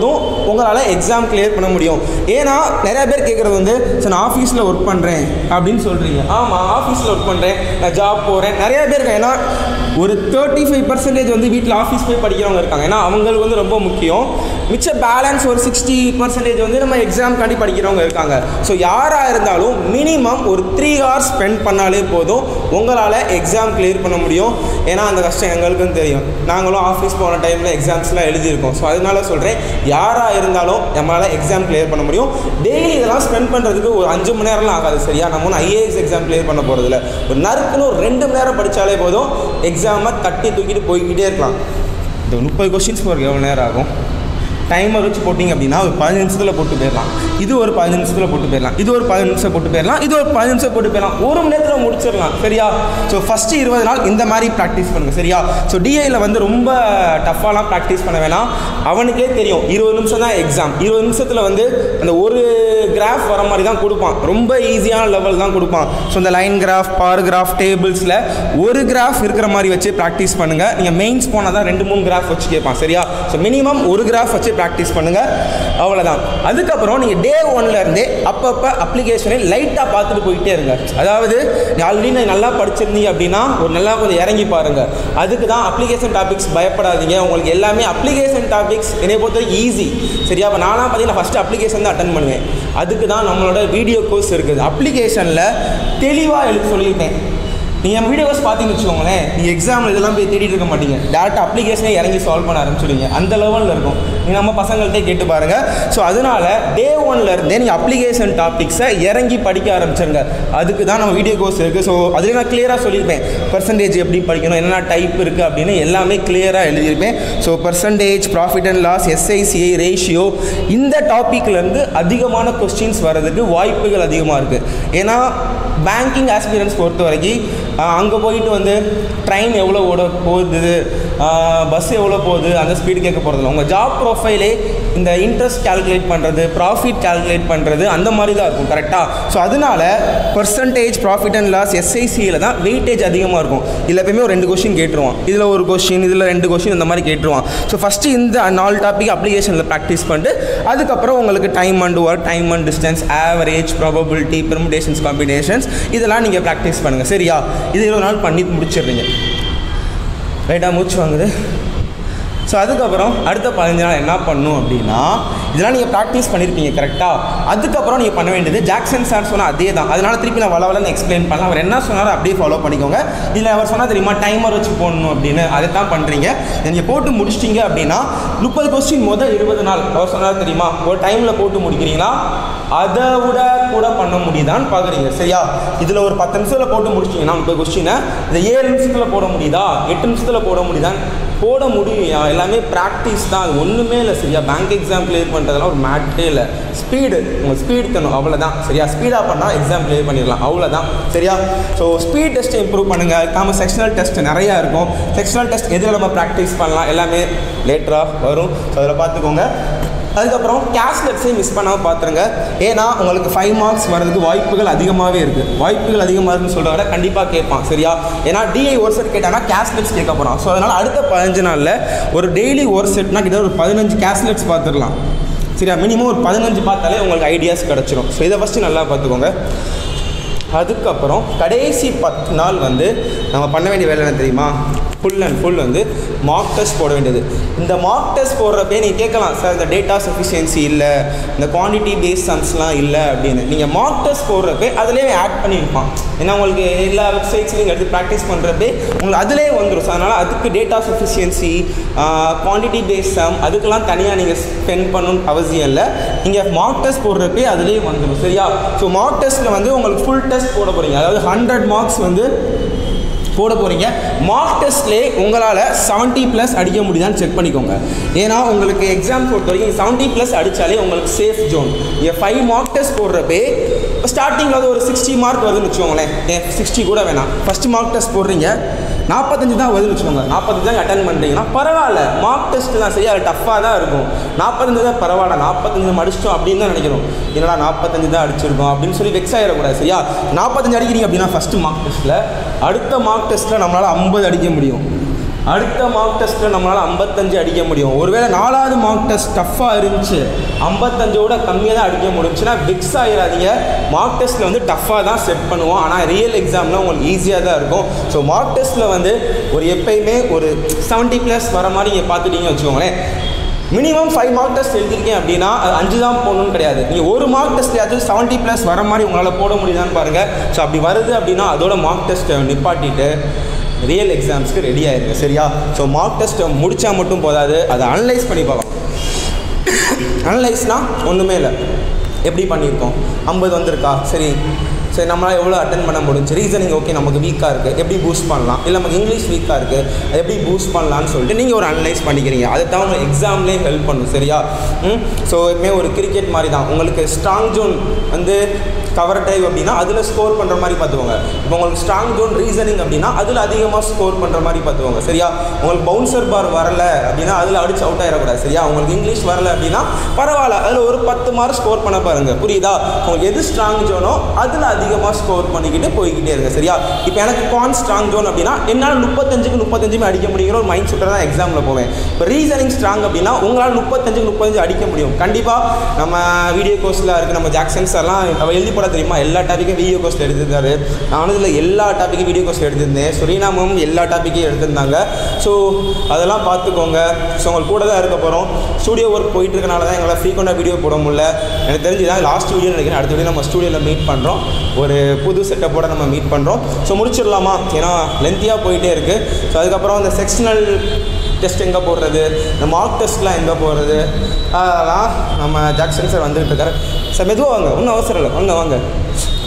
உங்களால் எக்ஸாம் கிளியர் பண்ண முடியும் ஏன்னா நிறைய பேர் கேட்குறது வந்து சார் நான் ஆஃபீஸில் ஒர்க் பண்ணுறேன் அப்படின்னு சொல்கிறீங்க ஆமாம் ஆஃபீஸில் ஒர்க் பண்ணுறேன் நான் ஜாப் போகிறேன் நிறைய பேர் இருக்காங்க ஏன்னா ஒரு தேர்ட்டி ஃபைவ் பர்சன்டேஜ் வந்து வீட்டில் ஆஃபீஸ் போய் படிக்கிறவங்க இருக்காங்க ஏன்னா அவங்களுக்கு வந்து ரொம்ப முக்கியம் மிச்ச பேலன்ஸ் ஒரு சிக்ஸ்டி பர்சன்டேஜ் வந்து நம்ம எக்ஸாம்காண்டி படிக்கிறவங்க இருக்காங்க ஸோ யாராக இருந்தாலும் மினிமம் ஒரு த்ரீ ஹவர்ஸ் ஸ்பெண்ட் பண்ணாலே போதும் உங்களால் எக்ஸாம் கிளியர் பண்ண முடியும் ஏன்னா அந்த கஷ்டம் எங்களுக்கும் தெரியும் நாங்களும் ஆஃபீஸ் போன டைமில் எக்ஸாம்ஸ்லாம் எழுதியிருக்கோம் ஸோ அதனால சொல்கிறேன் யாராக இருந்தாலும் நம்மளால் எக்ஸாம் கிளியர் பண்ண முடியும் டெய்லி இதெல்லாம் ஸ்பெண்ட் பண்ணுறதுக்கு ஒரு அஞ்சு மணி நேரம்லாம் ஆகாது சரியா நம்ம ஒன்றும் ஐஏஎஸ் எக்ஸாம் கிளியர் பண்ண போகிறதில்ல ஒரு நறுக்குன்னு ஒரு ரெண்டு மணி நேரம் படித்தாலே போதும் எக்ஸாமை தட்டி தூக்கிட்டு போய்கிட்டே இருக்கலாம் இந்த முப்பது கொஷின்ஸ் போகிறதுக்கு எவ்வளோ நேரம் ஆகும் டைமர் வச்சு போட்டிங்க அப்படின்னா ஒரு பதினஞ்சு நிமிஷத்தில் போட்டு போயிடலாம் இது ஒரு பதினஞ்சு நிமிஷத்தில் போட்டு போயிடலாம் இது ஒரு பதினஞ்சு நிமிஷம் போட்டு போயிடலாம் இது ஒரு பதினஞ்சு நிமிஷம் போட்டு போயிடலாம் ஒரு மணி நேரத்தில் முடிச்சிடலாம் சரியா ஸோ ஃபஸ்ட்டு இருபது நாள் இந்த மாதிரி ப்ராக்டிஸ் பண்ணுங்கள் சரியா ஸோ டிஐயில் வந்து ரொம்ப டஃப்பாலாம் ப்ராக்டிஸ் பண்ண வேணாம் அவனுக்கே தெரியும் இருபது நிமிஷம் தான் எக்ஸாம் இருபது நிமிஷத்தில் வந்து அந்த ஒரு கிராஃப் வர மாதிரி தான் கொடுப்பான் ரொம்ப ஈஸியான லெவல் தான் கொடுப்பான் ஸோ இந்த லைன் கிராஃப் பார் கிராஃப் டேபிள்ஸில் ஒரு கிராஃப் இருக்கிற மாதிரி வச்சு ப்ராக்டிஸ் பண்ணுங்கள் நீங்கள் மெயின்ஸ் போனால் தான் ரெண்டு மூணு கிராஃப் வச்சு கேட்பான் சரியா ஸோ மினிமம் ஒரு கிராஃப் வச்சு ப்ராக்டிஸ் பண்ணுங்கள் அவ்வளோதான் அதுக்கப்புறம் நீங்கள் டே ஒன்லேருந்தே அப்பப்போ அப்ளிகேஷனை லைட்டாக பார்த்துட்டு போயிட்டே இருங்க அதாவது ஆல்ரெடி நான் நல்லா படிச்சிருந்தீங்க அப்படின்னா ஒரு நல்லா கொஞ்சம் இறங்கி பாருங்கள் அதுக்கு தான் அப்ளிகேஷன் டாபிக்ஸ் பயப்படாதீங்க உங்களுக்கு எல்லாமே அப்ளிகேஷன் டாபிக்ஸ் என்னை பொறுத்த ஈஸி சரியா அப்போ நானாக பார்த்தீங்கன்னா ஃபஸ்ட்டு அப்ளிகேஷன் தான் அட்டன் பண்ணுவேன் அதுக்கு தான் நம்மளோட வீடியோ கோர்ஸ் இருக்குது அப்ளிகேஷனில் தெளிவாக எழுத சொல்லியிருக்கேன் நீங்கள் நம்ம வீடியோஸ் பார்த்தீங்கன்னு வச்சுக்கோங்களேன் நீங்கள் எக்ஸாமில் இதெல்லாம் போய் தேடிட்டு இருக்க மாட்டீங்க டேரெக்டாக அப்ளிகேஷனே இறங்கி சால்வ் பண்ண ஆரம்பிச்சிடுவீங்க அந்த லெவலில் இருக்கும் நீங்கள் நம்ம பசங்கள்கிட்ட கேட்டு பாருங்கள் ஸோ அதனால் டே ஒன்லேருந்தே நீங்கள் அப்ளிகேஷன் டாபிக்ஸை இறங்கி படிக்க ஆரம்பிச்சிருங்க அதுக்கு தான் நம்ம வீடியோ கோர்ஸ் இருக்குது ஸோ அதில் நான் கிளியராக சொல்லியிருப்பேன் பர்சன்டேஜ் எப்படி படிக்கணும் என்னென்ன டைப் இருக்குது அப்படின்னு எல்லாமே கிளியராக எழுதியிருப்பேன் so percentage profit and loss SI CI ratio இந்த டாப்பிக்லேருந்து அதிகமான கொஸ்டின்ஸ் வர்றதுக்கு வாய்ப்புகள் அதிகமாக இருக்குது ஏன்னா பேங்கிங் ஆஸ்பிரன்ஸ் பொறுத்த வரைக்கும் அங்கே போயிட்டு வந்து ட்ரெயின் எவ்வளோ ஓட போகுது பஸ் எவ்வளோ போகுது அந்த ஸ்பீடு கேட்க போகிறதில்ல உங்கள் ஜாப் ப்ரொஃபைலே இந்த இன்ட்ரெஸ்ட் கால்குலேட் பண்ணுறது ப்ராஃபிட் கால்குலேட் பண்ணுறது அந்த மாதிரி தான் இருக்கும் கரெக்டாக ஸோ அதனால பர்சன்டேஜ் ப்ராஃபிட் அண்ட் லாஸ் எஸ்ஐசியில் தான் வெயிட்டேஜ் அதிகமாக இருக்கும் இதில் எப்பயுமே ஒரு ரெண்டு கொஷின் கேட்டுருவான் இதில் ஒரு கொஷின் இதில் ரெண்டு கொஷின் இந்த மாதிரி கேட்டுருவான் ஸோ ஃபஸ்ட்டு இந்த நாலு டாபிக் அப்ளிகேஷனில் ப்ராக்டிஸ் பண்ணிட்டு அதுக்கப்புறம் உங்களுக்கு time and work time and distance average probability permutations combinations இதெல்லாம் நீங்கள் ப்ராக்டிஸ் பண்ணுங்கள் சரியா இது இருபது நாள் பண்ணி முடிச்சிடுறீங்க ரைட்டாக மூச்சு வாங்குது ஸோ அதுக்கப்புறம் அடுத்த பதினஞ்சு நாள் என்ன பண்ணும் அப்படின்னா இதெல்லாம் நீங்கள் ப்ராக்டிஸ் பண்ணியிருப்பீங்க கரெக்டாக அதுக்கப்புறம் நீங்கள் பண்ண வேண்டியது ஜாக்சன் சார் சொன்னால் அதே தான் அதனால் திருப்பி நான் வளவலன்னு எக்ஸ்பிளைன் பண்ணலாம் அவர் என்ன சொன்னாரோ அப்படியே ஃபாலோ பண்ணிக்கோங்க இதில் அவர் சொன்னால் தெரியுமா டைமர் வச்சு போடணும் அப்படின்னு அதை தான் பண்ணுறீங்க நீங்கள் போட்டு முடிச்சிட்டிங்க அப்படின்னா முப்பது கொஸ்டின் முதல் இருபது நாள் அவர் சொன்னார் தெரியுமா ஒரு டைமில் போட்டு முடிக்கிறீங்களா அதை விட கூட பண்ண முடியுதான்னு பார்க்குறீங்க சரியா இதில் ஒரு பத்து நிமிஷத்தில் போட்டு முடிச்சிட்டிங்கன்னா முப்பது கொஸ்டினை இந்த ஏழு நிமிஷத்தில் போட முடியுதா எட்டு நிமிஷத்தில் போட முடியுதான்னு போட முடியும் எல்லாமே ப்ராக்டிஸ் தான் அது ஒன்றுமே இல்லை சரியா பேங்க் எக்ஸாம் கிளியர் பண்ணுறதுலாம் ஒரு மேட்டே இல்லை ஸ்பீடு உங்கள் ஸ்பீட் தரணும் அவ்வளோதான் சரியா ஸ்பீடாக பண்ணால் எக்ஸாம் கிளியர் பண்ணிடலாம் அவ்வளோதான் சரியா ஸோ ஸ்பீட் டெஸ்ட்டை இம்ப்ரூவ் பண்ணுங்கள் நம்ம செக்ஷனல் டெஸ்ட் நிறையா இருக்கும் செக்ஷனல் டெஸ்ட் எதில் நம்ம ப்ராக்டிஸ் பண்ணலாம் எல்லாமே லேட்டராக வரும் ஸோ அதில் பார்த்துக்கோங்க அதுக்கப்புறம் கேஷ்லெட்ஸே மிஸ் பண்ணாமல் பார்த்துருங்க ஏன்னா உங்களுக்கு ஃபைவ் மார்க்ஸ் வரதுக்கு வாய்ப்புகள் அதிகமாகவே இருக்குது வாய்ப்புகள் அதிகமாக இருக்குன்னு சொல்கிற விட கண்டிப்பாக கேட்பான் சரியா ஏன்னா டிஐ ஒரு செட் கேட்டானா கேஷ்லெட்ஸ் கேட்க போகிறான் ஸோ அதனால் அடுத்த பதினஞ்சு நாளில் ஒரு டெய்லி ஒரு செட்னா கிட்ட ஒரு பதினஞ்சு கேஷ்லெட்ஸ் பார்த்துடலாம் சரியா மினிமம் ஒரு பதினஞ்சு பார்த்தாலே உங்களுக்கு ஐடியாஸ் கிடச்சிரும் ஸோ இதை ஃபஸ்ட்டு நல்லா பார்த்துக்கோங்க அதுக்கப்புறம் கடைசி பத்து நாள் வந்து நம்ம பண்ண வேண்டிய வேலை என்ன தெரியுமா ஃபுல் அண்ட் ஃபுல் வந்து மார்க் டெஸ்ட் போட வேண்டியது இந்த மார்க் டெஸ்ட் போடுறப்பே நீங்கள் கேட்கலாம் சார் இந்த டேட்டா சஃபிஷியன்சி இல்லை இந்த குவான்டிட்டி பேஸ் சம்ஸ்லாம் இல்லை அப்படின்னு நீங்கள் மார்க் டெஸ்ட் போடுறப்பே அதுலேயே ஆட் பண்ணியிருப்பான் ஏன்னா உங்களுக்கு எல்லா வெப்சைட்ஸ்லையும் எடுத்து ப்ராக்டிஸ் பண்ணுறப்பே உங்களுக்கு அதிலே வந்துடும் ஸோ அதனால் அதுக்கு data sufficiency quantity base sum அதுக்கெல்லாம் தனியாக நீங்கள் ஸ்பெண்ட் பண்ணணும்னு அவசியம் இல்லை நீங்கள் மார்க் டெஸ்ட் போடுறப்பே அதுலேயே வந்துடும் சரியா ஸோ மார்க் டெஸ்ட்டில் வந்து உங்களுக்கு ஃபுல் டெஸ்ட் போட போகிறீங்க அதாவது ஹண்ட்ரட் மார்க்ஸ் வந்து போட போகிறீங்க மார்க் டெஸ்ட்லேயே உங்களால் செவன்ட்டி ப்ளஸ் அடிக்க முடியுதான்னு செக் பண்ணிக்கோங்க ஏன்னா உங்களுக்கு எக்ஸாம் பொறுத்த வரைக்கும் செவன்ட்டி ப்ளஸ் அடித்தாலே உங்களுக்கு சேஃப் ஜோன் நீங்கள் ஃபைவ் மார்க் டெஸ்ட் போடுறப்பே ஸ்டார்டிங்கில் வந்து ஒரு சிக்ஸ்டி மார்க் வருதுன்னு வச்சுக்கோங்களேன் ஏன் சிக்ஸ்டி கூட வேணாம் ஃபஸ்ட்டு மார்க் டெஸ்ட் போடுறீங்க நாற்பத்தஞ்சு தான் வருதுன்னு வச்சுக்கோங்க நாற்பத்தஞ்சு தான் அட்டன் பண்ணுறீங்கன்னா பரவாயில்ல மார்க் டெஸ்ட் தான் சரியா அது டஃப்பாக தான் இருக்கும் நாற்பத்தஞ்சு தான் பரவாயில்ல நாற்பத்தஞ்சு நம்ம அடிச்சிட்டோம் அப்படின்னு தான் நினைக்கிறோம் என்னடா நாற்பத்தஞ்சு தான் அடிச்சிருக்கோம் அப்படின்னு சொல்லி வெக்ஸ் ஆகிடக்கூடாது சரியா நாற்பத்தஞ்சு அடிக்கிறீங்க அப்படின்னா ஃபஸ்ட்டு மார்க் டெஸ்ட்டில் அடுத்த மார்க் டெஸ்ட்டில் நம்மளால் ஐம்பது அடிக்க முடியும் அடுத்த மார்க் டெஸ்ட்டில் நம்மளால் ஐம்பத்தஞ்சு அடிக்க முடியும் ஒருவேளை நாலாவது மார்க் டெஸ்ட் டஃப்பாக இருந்துச்சு ஐம்பத்தஞ்சோட கம்மியாக தான் அடிக்க முடிஞ்சுன்னா பிக்ஸ் ஆகிடாதீங்க மார்க் டெஸ்ட்டில் வந்து டஃப்பாக தான் செட் பண்ணுவோம் ஆனால் ரியல் எக்ஸாமில் உங்களுக்கு ஈஸியாக தான் இருக்கும் ஸோ மார்க் டெஸ்ட்டில் வந்து ஒரு எப்பயுமே ஒரு செவன்ட்டி ப்ளஸ் வர மாதிரி நீங்கள் பார்த்துட்டீங்கன்னு வச்சுக்கோங்களேன் மினிமம் ஃபைவ் மார்க் டெஸ்ட் எழுதிருக்கேன் அப்படின்னா அது அஞ்சு தான் போகணும்னு கிடையாது நீங்கள் ஒரு மார்க் டெஸ்ட்லையாச்சும் செவன்ட்டி ப்ளஸ் வர மாதிரி உங்களால் போட முடியுதான்னு பாருங்கள் ஸோ அப்படி வருது அப்படின்னா அதோட மார்க் டெஸ்ட்டை நிப்பாட்டிட்டு ரியல் எக்ஸாம்ஸ்க்கு ரெடி ஆயிருங்க சரியா ஸோ மார்க் டெஸ்ட்டை முடித்தா மட்டும் போதாது அதை அனலைஸ் பண்ணி பார்க்கணும் அனலைஸ்னால் ஒன்றுமே இல்லை எப்படி பண்ணியிருக்கோம் ஐம்பது வந்திருக்கா சரி சரி நம்மளால் எவ்வளோ அட்டன் பண்ண முடிஞ்சு ரீசனிங் ஓகே நமக்கு வீக்காக இருக்குது எப்படி பூஸ்ட் பண்ணலாம் இல்லை நமக்கு இங்கிலீஷ் வீக்காக இருக்குது அது எப்படி பூஸ்ட் பண்ணலாம்னு சொல்லிட்டு நீங்கள் ஒரு அனலைஸ் பண்ணிக்கிறீங்க அதை தான் உங்கள் எக்ஸாம்லேயே ஹெல்ப் பண்ணும் சரியா ம் ஸோ எப்பவுமே ஒரு கிரிக்கெட் மாதிரி தான் உங்களுக்கு ஸ்ட்ராங் ஜோன் வந்து கவர் டைவ் அப்படின்னா அதில் ஸ்கோர் பண்ணுற மாதிரி பார்த்துக்கோங்க இப்போ உங்களுக்கு ஸ்ட்ராங் ஜோன் ரீசனிங் அப்படின்னா அதில் அதிகமாக ஸ்கோர் பண்ணுற மாதிரி பார்த்துக்கோங்க சரியா உங்களுக்கு பவுன்சர் பார் வரல அப்படின்னா அதில் அடிச்சு அவுட் ஆயிடக்கூடாது சரியா உங்களுக்கு இங்கிலீஷ் வரல அப்படின்னா பரவாயில்ல அதில் ஒரு பத்து மார்க் ஸ்கோர் பண்ண பாருங்க புரியுதா உங்களுக்கு எது ஸ்ட்ராங் ஜோனோ அதில் அதிகமாக ஸ்கோர் பண்ணிக்கிட்டு போய்கிட்டே இருங்க சரியா இப்போ எனக்கு கான் ஸ்ட்ராங் ஜோன் அப்படின்னா என்னால் முப்பத்தஞ்சுக்கு முப்பத்தஞ்சுமே அடிக்க முடியுங்கிற ஒரு மைண்ட் செட்டில் தான் எக்ஸாமில் போவேன் இப்போ ரீசனிங் ஸ்ட்ராங் அப்படின்னா உங்களால் முப்பத்தஞ்சுக்கு முப்பத்தஞ்சு அடிக்க முடியும் கண்டிப்பாக நம்ம வீடியோ கோர்ஸில் இருக்குது நம்ம ஜாக்சன் சார்லாம் அவ எழுதி போட தெரியுமா எல்லா டாப்பிக்கும் வீடியோ கோர்ஸில் எடுத்திருந்தாரு நானும் இதில் எல்லா டாப்பிக்கும் வீடியோ கோர்ஸில் எடுத்திருந்தேன் சுரீனாமும் எல்லா டாப்பிக்கையும் எடுத்திருந்தாங்க ஸோ அதெல்லாம் பார்த்துக்கோங்க ஸோ உங்களுக்கு கூட தான் இருக்க போகிறோம் ஸ்டூடியோ ஒர்க் போயிட்டு இருக்கனால தான் எங்களால் ஃப்ரீக்வெண்ட்டாக வீடியோ போட முடியல எனக்கு தெரிஞ்சு தான் லாஸ்ட் வீடியோ நினைக்கிறேன் அடுத்த வீடியோ நம்ம ஸ்டூடியோவில் மீட் பண்ணுறோம் ஒரு புது செட்டப்போட நம்ம மீட் பண்ணுறோம் ஸோ முடிச்சிடலாமா ஏன்னா லென்த்தியாக போயிட்டே இருக்குது ஸோ அதுக்கப்புறம் இந்த செக்ஷனல் டெஸ்ட் எங்கே போடுறது இந்த மார்க் டெஸ்ட்லாம் எங்கே போடுறது அதெல்லாம் நம்ம ஜாக்சன் சார் வந்துகிட்டு இருக்காரு சார் மெதுவாக வாங்க ஒன்றும் அவசரம் இல்லை வாங்க வாங்க ஆ,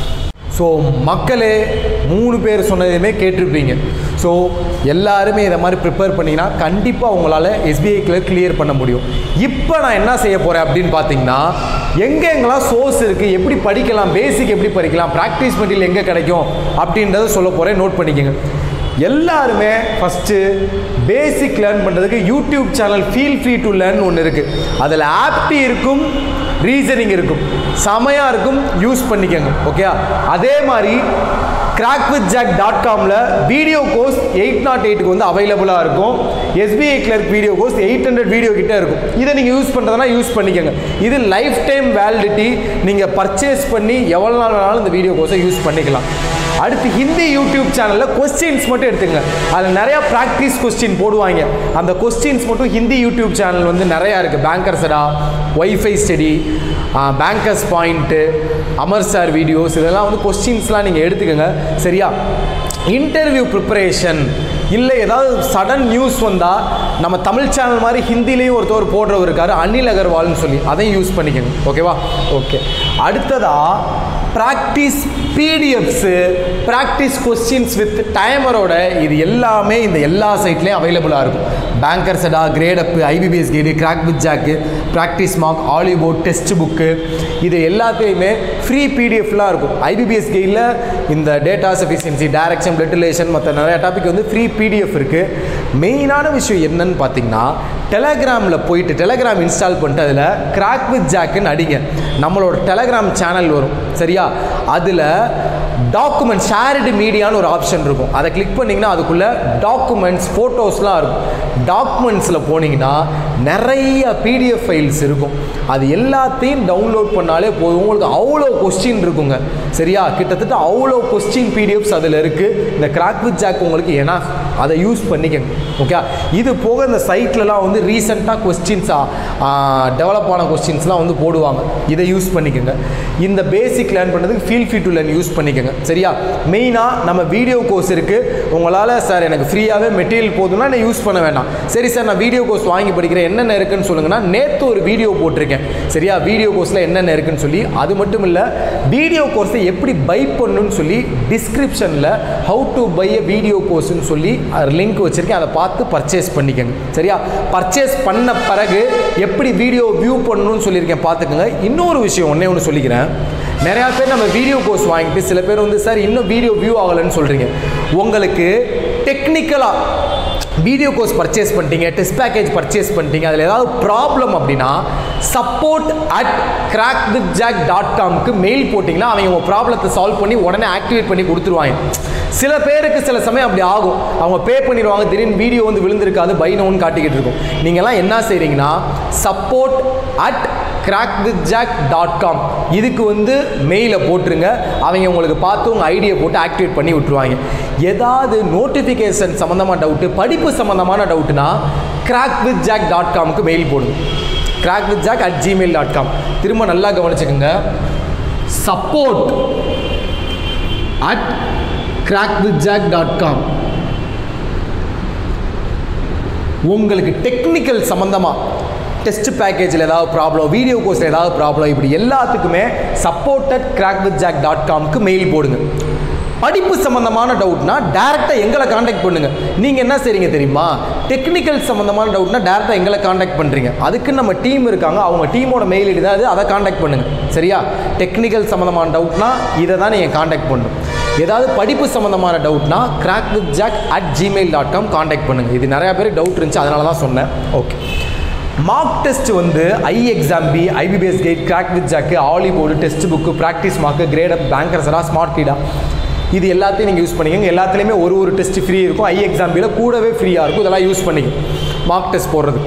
ஸோ மக்களே மூணு பேர் சொன்னதையுமே கேட்டிருப்பீங்க ஸோ எல்லாருமே இதை மாதிரி ப்ரிப்பேர் பண்ணிங்கன்னா கண்டிப்பாக உங்களால் எஸ்பிஐ கிளர் கிளியர் பண்ண முடியும் இப்போ நான் என்ன செய்ய போகிறேன் அப்படின்னு பார்த்தீங்கன்னா எங்கே எங்கெல்லாம் சோர்ஸ் இருக்குது எப்படி படிக்கலாம் பேசிக் எப்படி படிக்கலாம் ப்ராக்டிஸ் மெட்டீரியல் எங்கே கிடைக்கும் அப்படின்றத சொல்ல போகிறேன் நோட் பண்ணிக்கோங்க எல்லாருமே ஃபஸ்ட்டு பேசிக் லேர்ன் பண்ணுறதுக்கு YouTube channel feel free to learn ஒன்று இருக்குது அதில் ஆப்டி இருக்கும் ரீசனிங் இருக்கும் செமையாக இருக்கும் யூஸ் பண்ணிக்கோங்க ஓகே அதே மாதிரி கிராக் வித் ஜாக் டாட் காமில் வீடியோ கோர்ஸ் எயிட் நாட் எயிட்டுக்கு வந்து அவைலபிளாக இருக்கும் SBI clerk video course eight hundred video கிட்ட இருக்கும் இதை நீங்கள் யூஸ் பண்ணுறதுனா யூஸ் பண்ணிக்கோங்க இது லைஃப் டைம் வேலிடிட்டி நீங்கள் பர்ச்சேஸ் பண்ணி எவ்வளோ நாள் வேணாலும் இந்த வீடியோ கோர்ஸை யூஸ் பண்ணிக்கலாம் அடுத்து ஹிந்தி யூடியூப் சேனலில் கொஸ்டின்ஸ் மட்டும் எடுத்துங்க அதில் நிறையா ப்ராக்டிஸ் கொஸ்டின் போடுவாங்க அந்த கொஸ்டின்ஸ் மட்டும் ஹிந்தி யூடியூப் சேனல் வந்து நிறையா இருக்குது Bankersadda wifi study bankers point Amar sir videos இதெல்லாம் வந்து கொஸ்டின்ஸ்லாம் நீங்கள் எடுத்துக்கோங்க சரியா இன்டர்வியூ ப்ரிப்பரேஷன் இல்லை ஏதாவது சடன் நியூஸ் வந்தால் நம்ம தமிழ் சேனல் மாதிரி ஹிந்திலையும் ஒருத்தவர் போடுறவர் இருக்கார் அனில் அகர்வால்னு சொல்லி அதையும் யூஸ் பண்ணிக்கோங்க ஓகேவா ஓகே அடுத்ததாக practice PDFs practice questions with டைமரோட இது எல்லாமே இந்த எல்லா சைட்லேயும் அவைலபிளாக இருக்கும் Bankersadda Gradeup IBPS guide crack with jack practice mark Oliveboard test book இது எல்லாத்தையுமே ஃப்ரீ பிடிஎஃப்லாம் இருக்கும் ஐபிபிஎஸ் கைடில் இந்த data sufficiency direction blood relation மற்ற நிறைய டாபிக் வந்து ஃப்ரீ பிடிஎஃப் இருக்குது மெயினான விஷயம் என்னன்னு பார்த்தீங்கன்னா டெலகிராமில் போயிட்டு டெலகிராம் இன்ஸ்டால் பண்ணிட்டு அதில் கிராக் வித் ஜாக்குன்னு அடிங்க நம்மளோட டெலகிராம் சேனல் வரும் சரியா அதில் டாக்குமெண்ட் ஷேர்டு மீடியான்னு ஒரு ஆப்ஷன் இருக்கும் அதை கிளிக் பண்ணிங்கன்னா அதுக்குள்ளே டாக்குமெண்ட்ஸ் ஃபோட்டோஸ்லாம் இருக்கும் டாக்குமெண்ட்ஸில் போனீங்கன்னா நிறைய பிடிஎஃப் ஃபைல்ஸ் இருக்கும் அது எல்லாத்தையும் டவுன்லோட் பண்ணாலே போதும் உங்களுக்கு அவ்வளோ கொஸ்டின் இருக்குங்க சரியா கிட்டத்தட்ட அவ்வளோ கொஸ்டின் பிடிஎஃப்ஸ் அதில் இருக்குது இந்த கிராக் வித் ஜாக் உங்களுக்கு ஏன்னா அதை யூஸ் பண்ணிக்கங்க ஓகே இது போக இந்த சைட்லலாம் வந்து ரீசெண்டாக கொஸ்டின்ஸாக டெவலப் ஆன கொஸ்டின்ஸ்லாம் வந்து போடுவாங்க இதை யூஸ் பண்ணிக்கோங்க இந்த பேசிக் லேர்ன் பண்ணுறதுக்கு feel fit to learn use பண்ணிக்கோங்க சரியா மெயினாக நம்ம வீடியோ கோர்ஸ் இருக்குது உங்களால் சார் எனக்கு ஃப்ரீயாகவே மெட்டீரியல் போதும்னா நான் யூஸ் பண்ண வேண்டாம் சரி சார் நான் வீடியோ கோர்ஸ் வாங்கி படிக்கிறேன் என்னென்ன இருக்குன்னு சொல்லுங்கன்னா நேற்று ஒரு வீடியோ போட்டிருக்கேன் சரியா வீடியோ கோர்ஸில் என்னென்ன இருக்குன்னு சொல்லி அது மட்டும் இல்லை வீடியோ கோர்ஸை எப்படி பை பண்ணணும்னு சொல்லி டிஸ்கிரிப்ஷனில் how to buy a video கோர்ஸ்னு சொல்லி லிங்க் வச்சுருக்கேன் அதை பார்த்து பர்ச்சேஸ் பண்ணிக்கோங்க சரியா பர்ச்சேஸ் பண்ண பிறகு எப்படி வீடியோ வியூ பண்ணணும்னு சொல்லியிருக்கேன் பார்த்துக்கோங்க இன்னொரு விஷயம் ஒன்றே ஒன்று சொல்லிக்கிறேன் நிறையா பேர் நம்ம வீடியோ கோர்ஸ் வாங்கிட்டு சில பேர் வந்து சார் இன்னும் வீடியோ வியூ ஆகலைன்னு சொல்கிறீங்க உங்களுக்கு டெக்னிக்கலாக வீடியோ கோர்ஸ் பர்ச்சேஸ் பண்ணிட்டீங்க டெஸ்ட் பேக்கேஜ் பர்ச்சேஸ் பண்ணிட்டீங்க அதில் ஏதாவது ப்ராப்ளம் அப்படின்னா support at crack with jack dot காம்க்கு மெயில் போட்டிங்கன்னா அவங்க உங்கள் ப்ராப்ளத்தை சால்வ் பண்ணி உடனே ஆக்டிவேட் பண்ணி கொடுத்துருவாங்க சில பேருக்கு சில சமயம் அப்படி ஆகும் அவங்க பே பண்ணிடுவாங்க திடீர்னு வீடியோ வந்து விழுந்திருக்காது பை நோன்னு காட்டிக்கிட்டு இருக்கும் நீங்கள்லாம் என்ன செய்கிறீங்கன்னா support at crack with jack dot com இதுக்கு வந்து மெயிலை போட்டுருங்க அவங்க உங்களுக்கு பார்த்து உங்கள் ஐடியை போட்டு ஆக்டிவேட் பண்ணி விட்டுருவாங்க ஏதாவது நோட்டிஃபிகேஷன் சம்மந்தமாக டவுட்டு படிப்பு சம்மந்தமான டவுட்டுனா கிராக் வித் ஜாக் டாட் காமுக்கு மெயில் போடுங்க crack with jack at Gmail dot com திரும்ப நல்லா கவனிச்சுக்கோங்க support at crack with jack dot com உங்களுக்கு டெக்னிக்கல் சம்மந்தமாக டெஸ்ட் பேக்கேஜில் ஏதாவது ப்ராப்ளம் வீடியோ கோர்ஸில் ஏதாவது ப்ராப்ளம் இப்படி எல்லாத்துக்குமே support at crack with jack dot காம்க்கு மெயில் போடுங்க படிப்பு சம்மந்தமான டவுட்னா டேரெக்டாக எங்களை காண்டாக்ட் பண்ணுங்க நீங்கள் என்ன செய்றீங்க தெரியுமா டெக்னிக்கல் சம்மந்தமான டவுட்னா டேரெக்டாக எங்களை காண்டாக்ட் பண்ணுறீங்க அதுக்கு நம்ம டீம் இருக்காங்க அவங்க டீமோட மெயில் ஐடி தான் அது அதை காண்டாக்ட் பண்ணுங்க சரியா டெக்னிக்கல் சம்மந்தமான டவுட்னா இதை தான் நீங்கள் காண்டாக்ட் பண்ணணும் ஏதாவது படிப்பு சம்மந்தமான டவுட்னா crack with jack at Gmail dot com contact பண்ணுங்கள் இது நிறையா பேருக்கு டவுட் இருந்துச்சு அதனால தான் சொன்னேன் ஓகே மார்க் டெஸ்ட் வந்து ஐ எக்ஸாம் பி ஐபிபிஎஸ் கேட் crack with jack Oliveboard test book practice mark Gradeup Bankersadda Smartkeeda இது எல்லாத்தையும் நீங்கள் யூஸ் பண்ணிக்கோங்க எல்லாத்துலேயுமே ஒரு ஒரு டெஸ்ட் ஃப்ரீ இருக்கும் ஐ எக்ஸாம் பியில் கூடவே ஃப்ரீயாக இருக்கும் இதெல்லாம் யூஸ் பண்ணிக்க மார்க் டெஸ்ட் போடுறது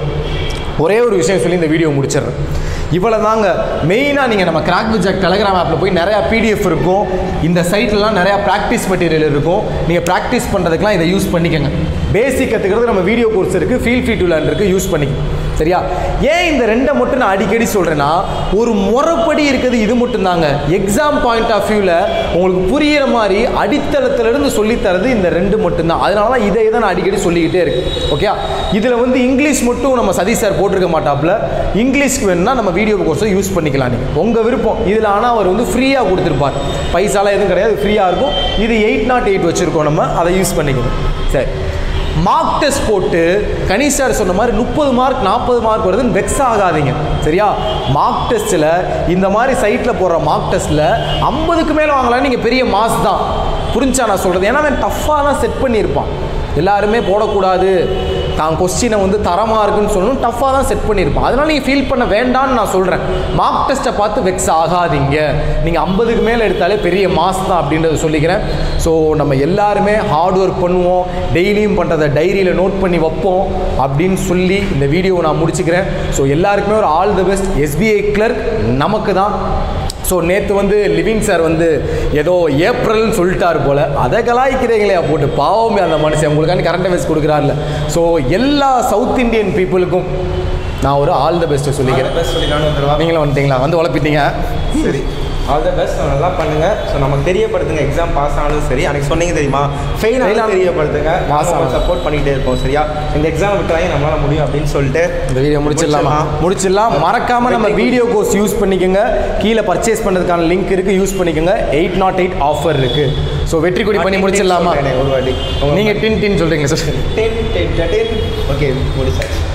ஒரே ஒரு விஷயம் சொல்லி இந்த வீடியோ முடிச்சிடுறேன் இவ்வளோ தாங்க மெயினாக நீங்கள் நம்ம கிராக் வித் ஜாக் டெலகிராம் ஆப்பில் போய் நிறையா பிடிஎஃப் இருக்கும் இந்த சைட்லலாம் நிறையா ப்ராக்டிஸ் மெட்டீரியல் இருக்கும் நீங்கள் ப்ராக்டிஸ் பண்ணுறதுக்குலாம் இதை யூஸ் பண்ணிக்கோங்க பேசிக் கற்றுக்கிறது நம்ம வீடியோ கோர்ஸ் இருக்குது ஃபீல் ஃப்ரீ டு லேர்ன் இருக்குது யூஸ் பண்ணிக்கோங்க சரியா ஏன் இந்த ரெண்டை மட்டும் நான் அடிக்கடி சொல்கிறேன்னா ஒரு முறைப்படி இருக்குது இது மட்டும்தாங்க எக்ஸாம் பாயிண்ட் ஆஃப் வியூவில் உங்களுக்கு புரியிற மாதிரி அடித்தளத்திலிருந்து சொல்லித்தரது இந்த ரெண்டு மட்டும்தான் அதனால தான் இதை இதை நான் அடிக்கடி சொல்லிக்கிட்டே இருக்கு ஓகே இதில் வந்து இங்கிலீஷ் மட்டும் நம்ம சதீஷ் சார் போட்டிருக்க மாட்டாப்புல இங்கிலீஷ்க்கு வேணும்னா நம்ம வீடியோ கோர்ஸை யூஸ் பண்ணிக்கலாம் நீங்கள் உங்கள் விருப்பம் இதில் ஆனால் அவர் வந்து ஃப்ரீயாக கொடுத்துருப்பார் பைசாலாம் எதுவும் கிடையாது ஃப்ரீயாக இருக்கும் இது எயிட் நாட் எயிட் வச்சுருக்கோம் நம்ம அதை யூஸ் பண்ணிக்கணும் சரி மார்க் டெஸ்ட் போட்டு கணேஷ் சார் சொன்ன மாதிரி முப்பது மார்க் நாற்பது மார்க் வருதுன்னு வெக்ஸ் ஆகாதீங்க சரியா மார்க் டெஸ்ட்டில் இந்த மாதிரி சைட்டில் போடுற மார்க் டெஸ்ட்டில் ஐம்பதுக்கு மேலே வாங்கலாம் நீங்கள் பெரிய மாஸ் தான் புரிஞ்சா நான் சொல்கிறது ஏன்னா அவன் டஃப்பாக தான் செட் பண்ணியிருப்பான் எல்லாருமே போடக்கூடாது தான் கொஸ்டினை வந்து தரமாக இருக்குன்னு சொல்லணும் டஃப்பாக தான் செட் பண்ணியிருப்பான் அதனால் நீங்கள் ஃபீல் பண்ண வேண்டாம்னு நான் சொல்கிறேன் மார்க் டெஸ்ட்டை பார்த்து வெக்ஸ் ஆகாதீங்க நீங்கள் ஐம்பதுக்கு மேலே எடுத்தாலே பெரிய மாஸ் தான் அப்படின்றத சொல்லிக்கிறேன் ஸோ நம்ம எல்லாருமே ஹார்ட் ஒர்க் பண்ணுவோம் டெய்லியும் பண்ணுறதை டைரியில் நோட் பண்ணி வைப்போம் அப்படின்னு சொல்லி இந்த வீடியோவை நான் முடிச்சுக்கிறேன் ஸோ எல்லாருக்குமே ஒரு all the best SBI clerk நமக்கு தான் ஸோ நேற்று வந்து லிவிங் சார் வந்து ஏதோ ஏப்ரல்னு சொல்லிட்டார் போல் அதை கலாய்க்கிறீங்களே போட்டு பாவமே அந்த மனுஷன் உங்களுக்காண்டி கரண்ட் அஃபேர்ஸ் கொடுக்குறாருல ஸோ எல்லா சவுத் இந்தியன் பீப்புளுக்கும் நான் ஒரு ஆல் த பெஸ்ட்டை சொல்லிக்கிறேன் பெஸ்ட் சொல்லி நானும் வந்துடுவா நீங்களும் வந்துட்டீங்களா வந்து உழப்பிட்டீங்க சரி ஆல் த பெஸ்ட் நல்லா பண்ணுங்க ஸோ நமக்கு தெரியப்படுத்துங்க எக்ஸாம் பாஸ் ஆனாலும் சரி அன்னைக்கு சொன்னீங்க தெரியுமா ஃபெயில் Fail ஆனாலும் ஆனாலும் தெரியப்படுத்துங்க pass மாதம் ஆனாலும். சப்போர்ட் பண்ணிகிட்டே இருப்போம் சரியா இந்த எக்ஸாம் விட்டுறாங்க நம்மளால முடியும் அப்படின்னு சொல்லிட்டு இந்த வீடியோ முடிச்சிடலாமா முடிச்சிடலாம் மறக்காம நம்ம வீடியோ கோர்ஸ் யூஸ் பண்ணிக்கோங்க கீழே பர்ச்சேஸ் பண்ணுறதுக்கான லிங்க் இருக்கு யூஸ் பண்ணிக்கோங்க எயிட் நாட் எயிட் ஆஃபர் இருக்கு ஸோ வெற்றி கொடி பண்ணி முடிச்சிடலாமா ஒரு வாட்டி நீங்க டின் டின் சொல்றீங்க sir ten ten ten okay முடிச்சாச்சு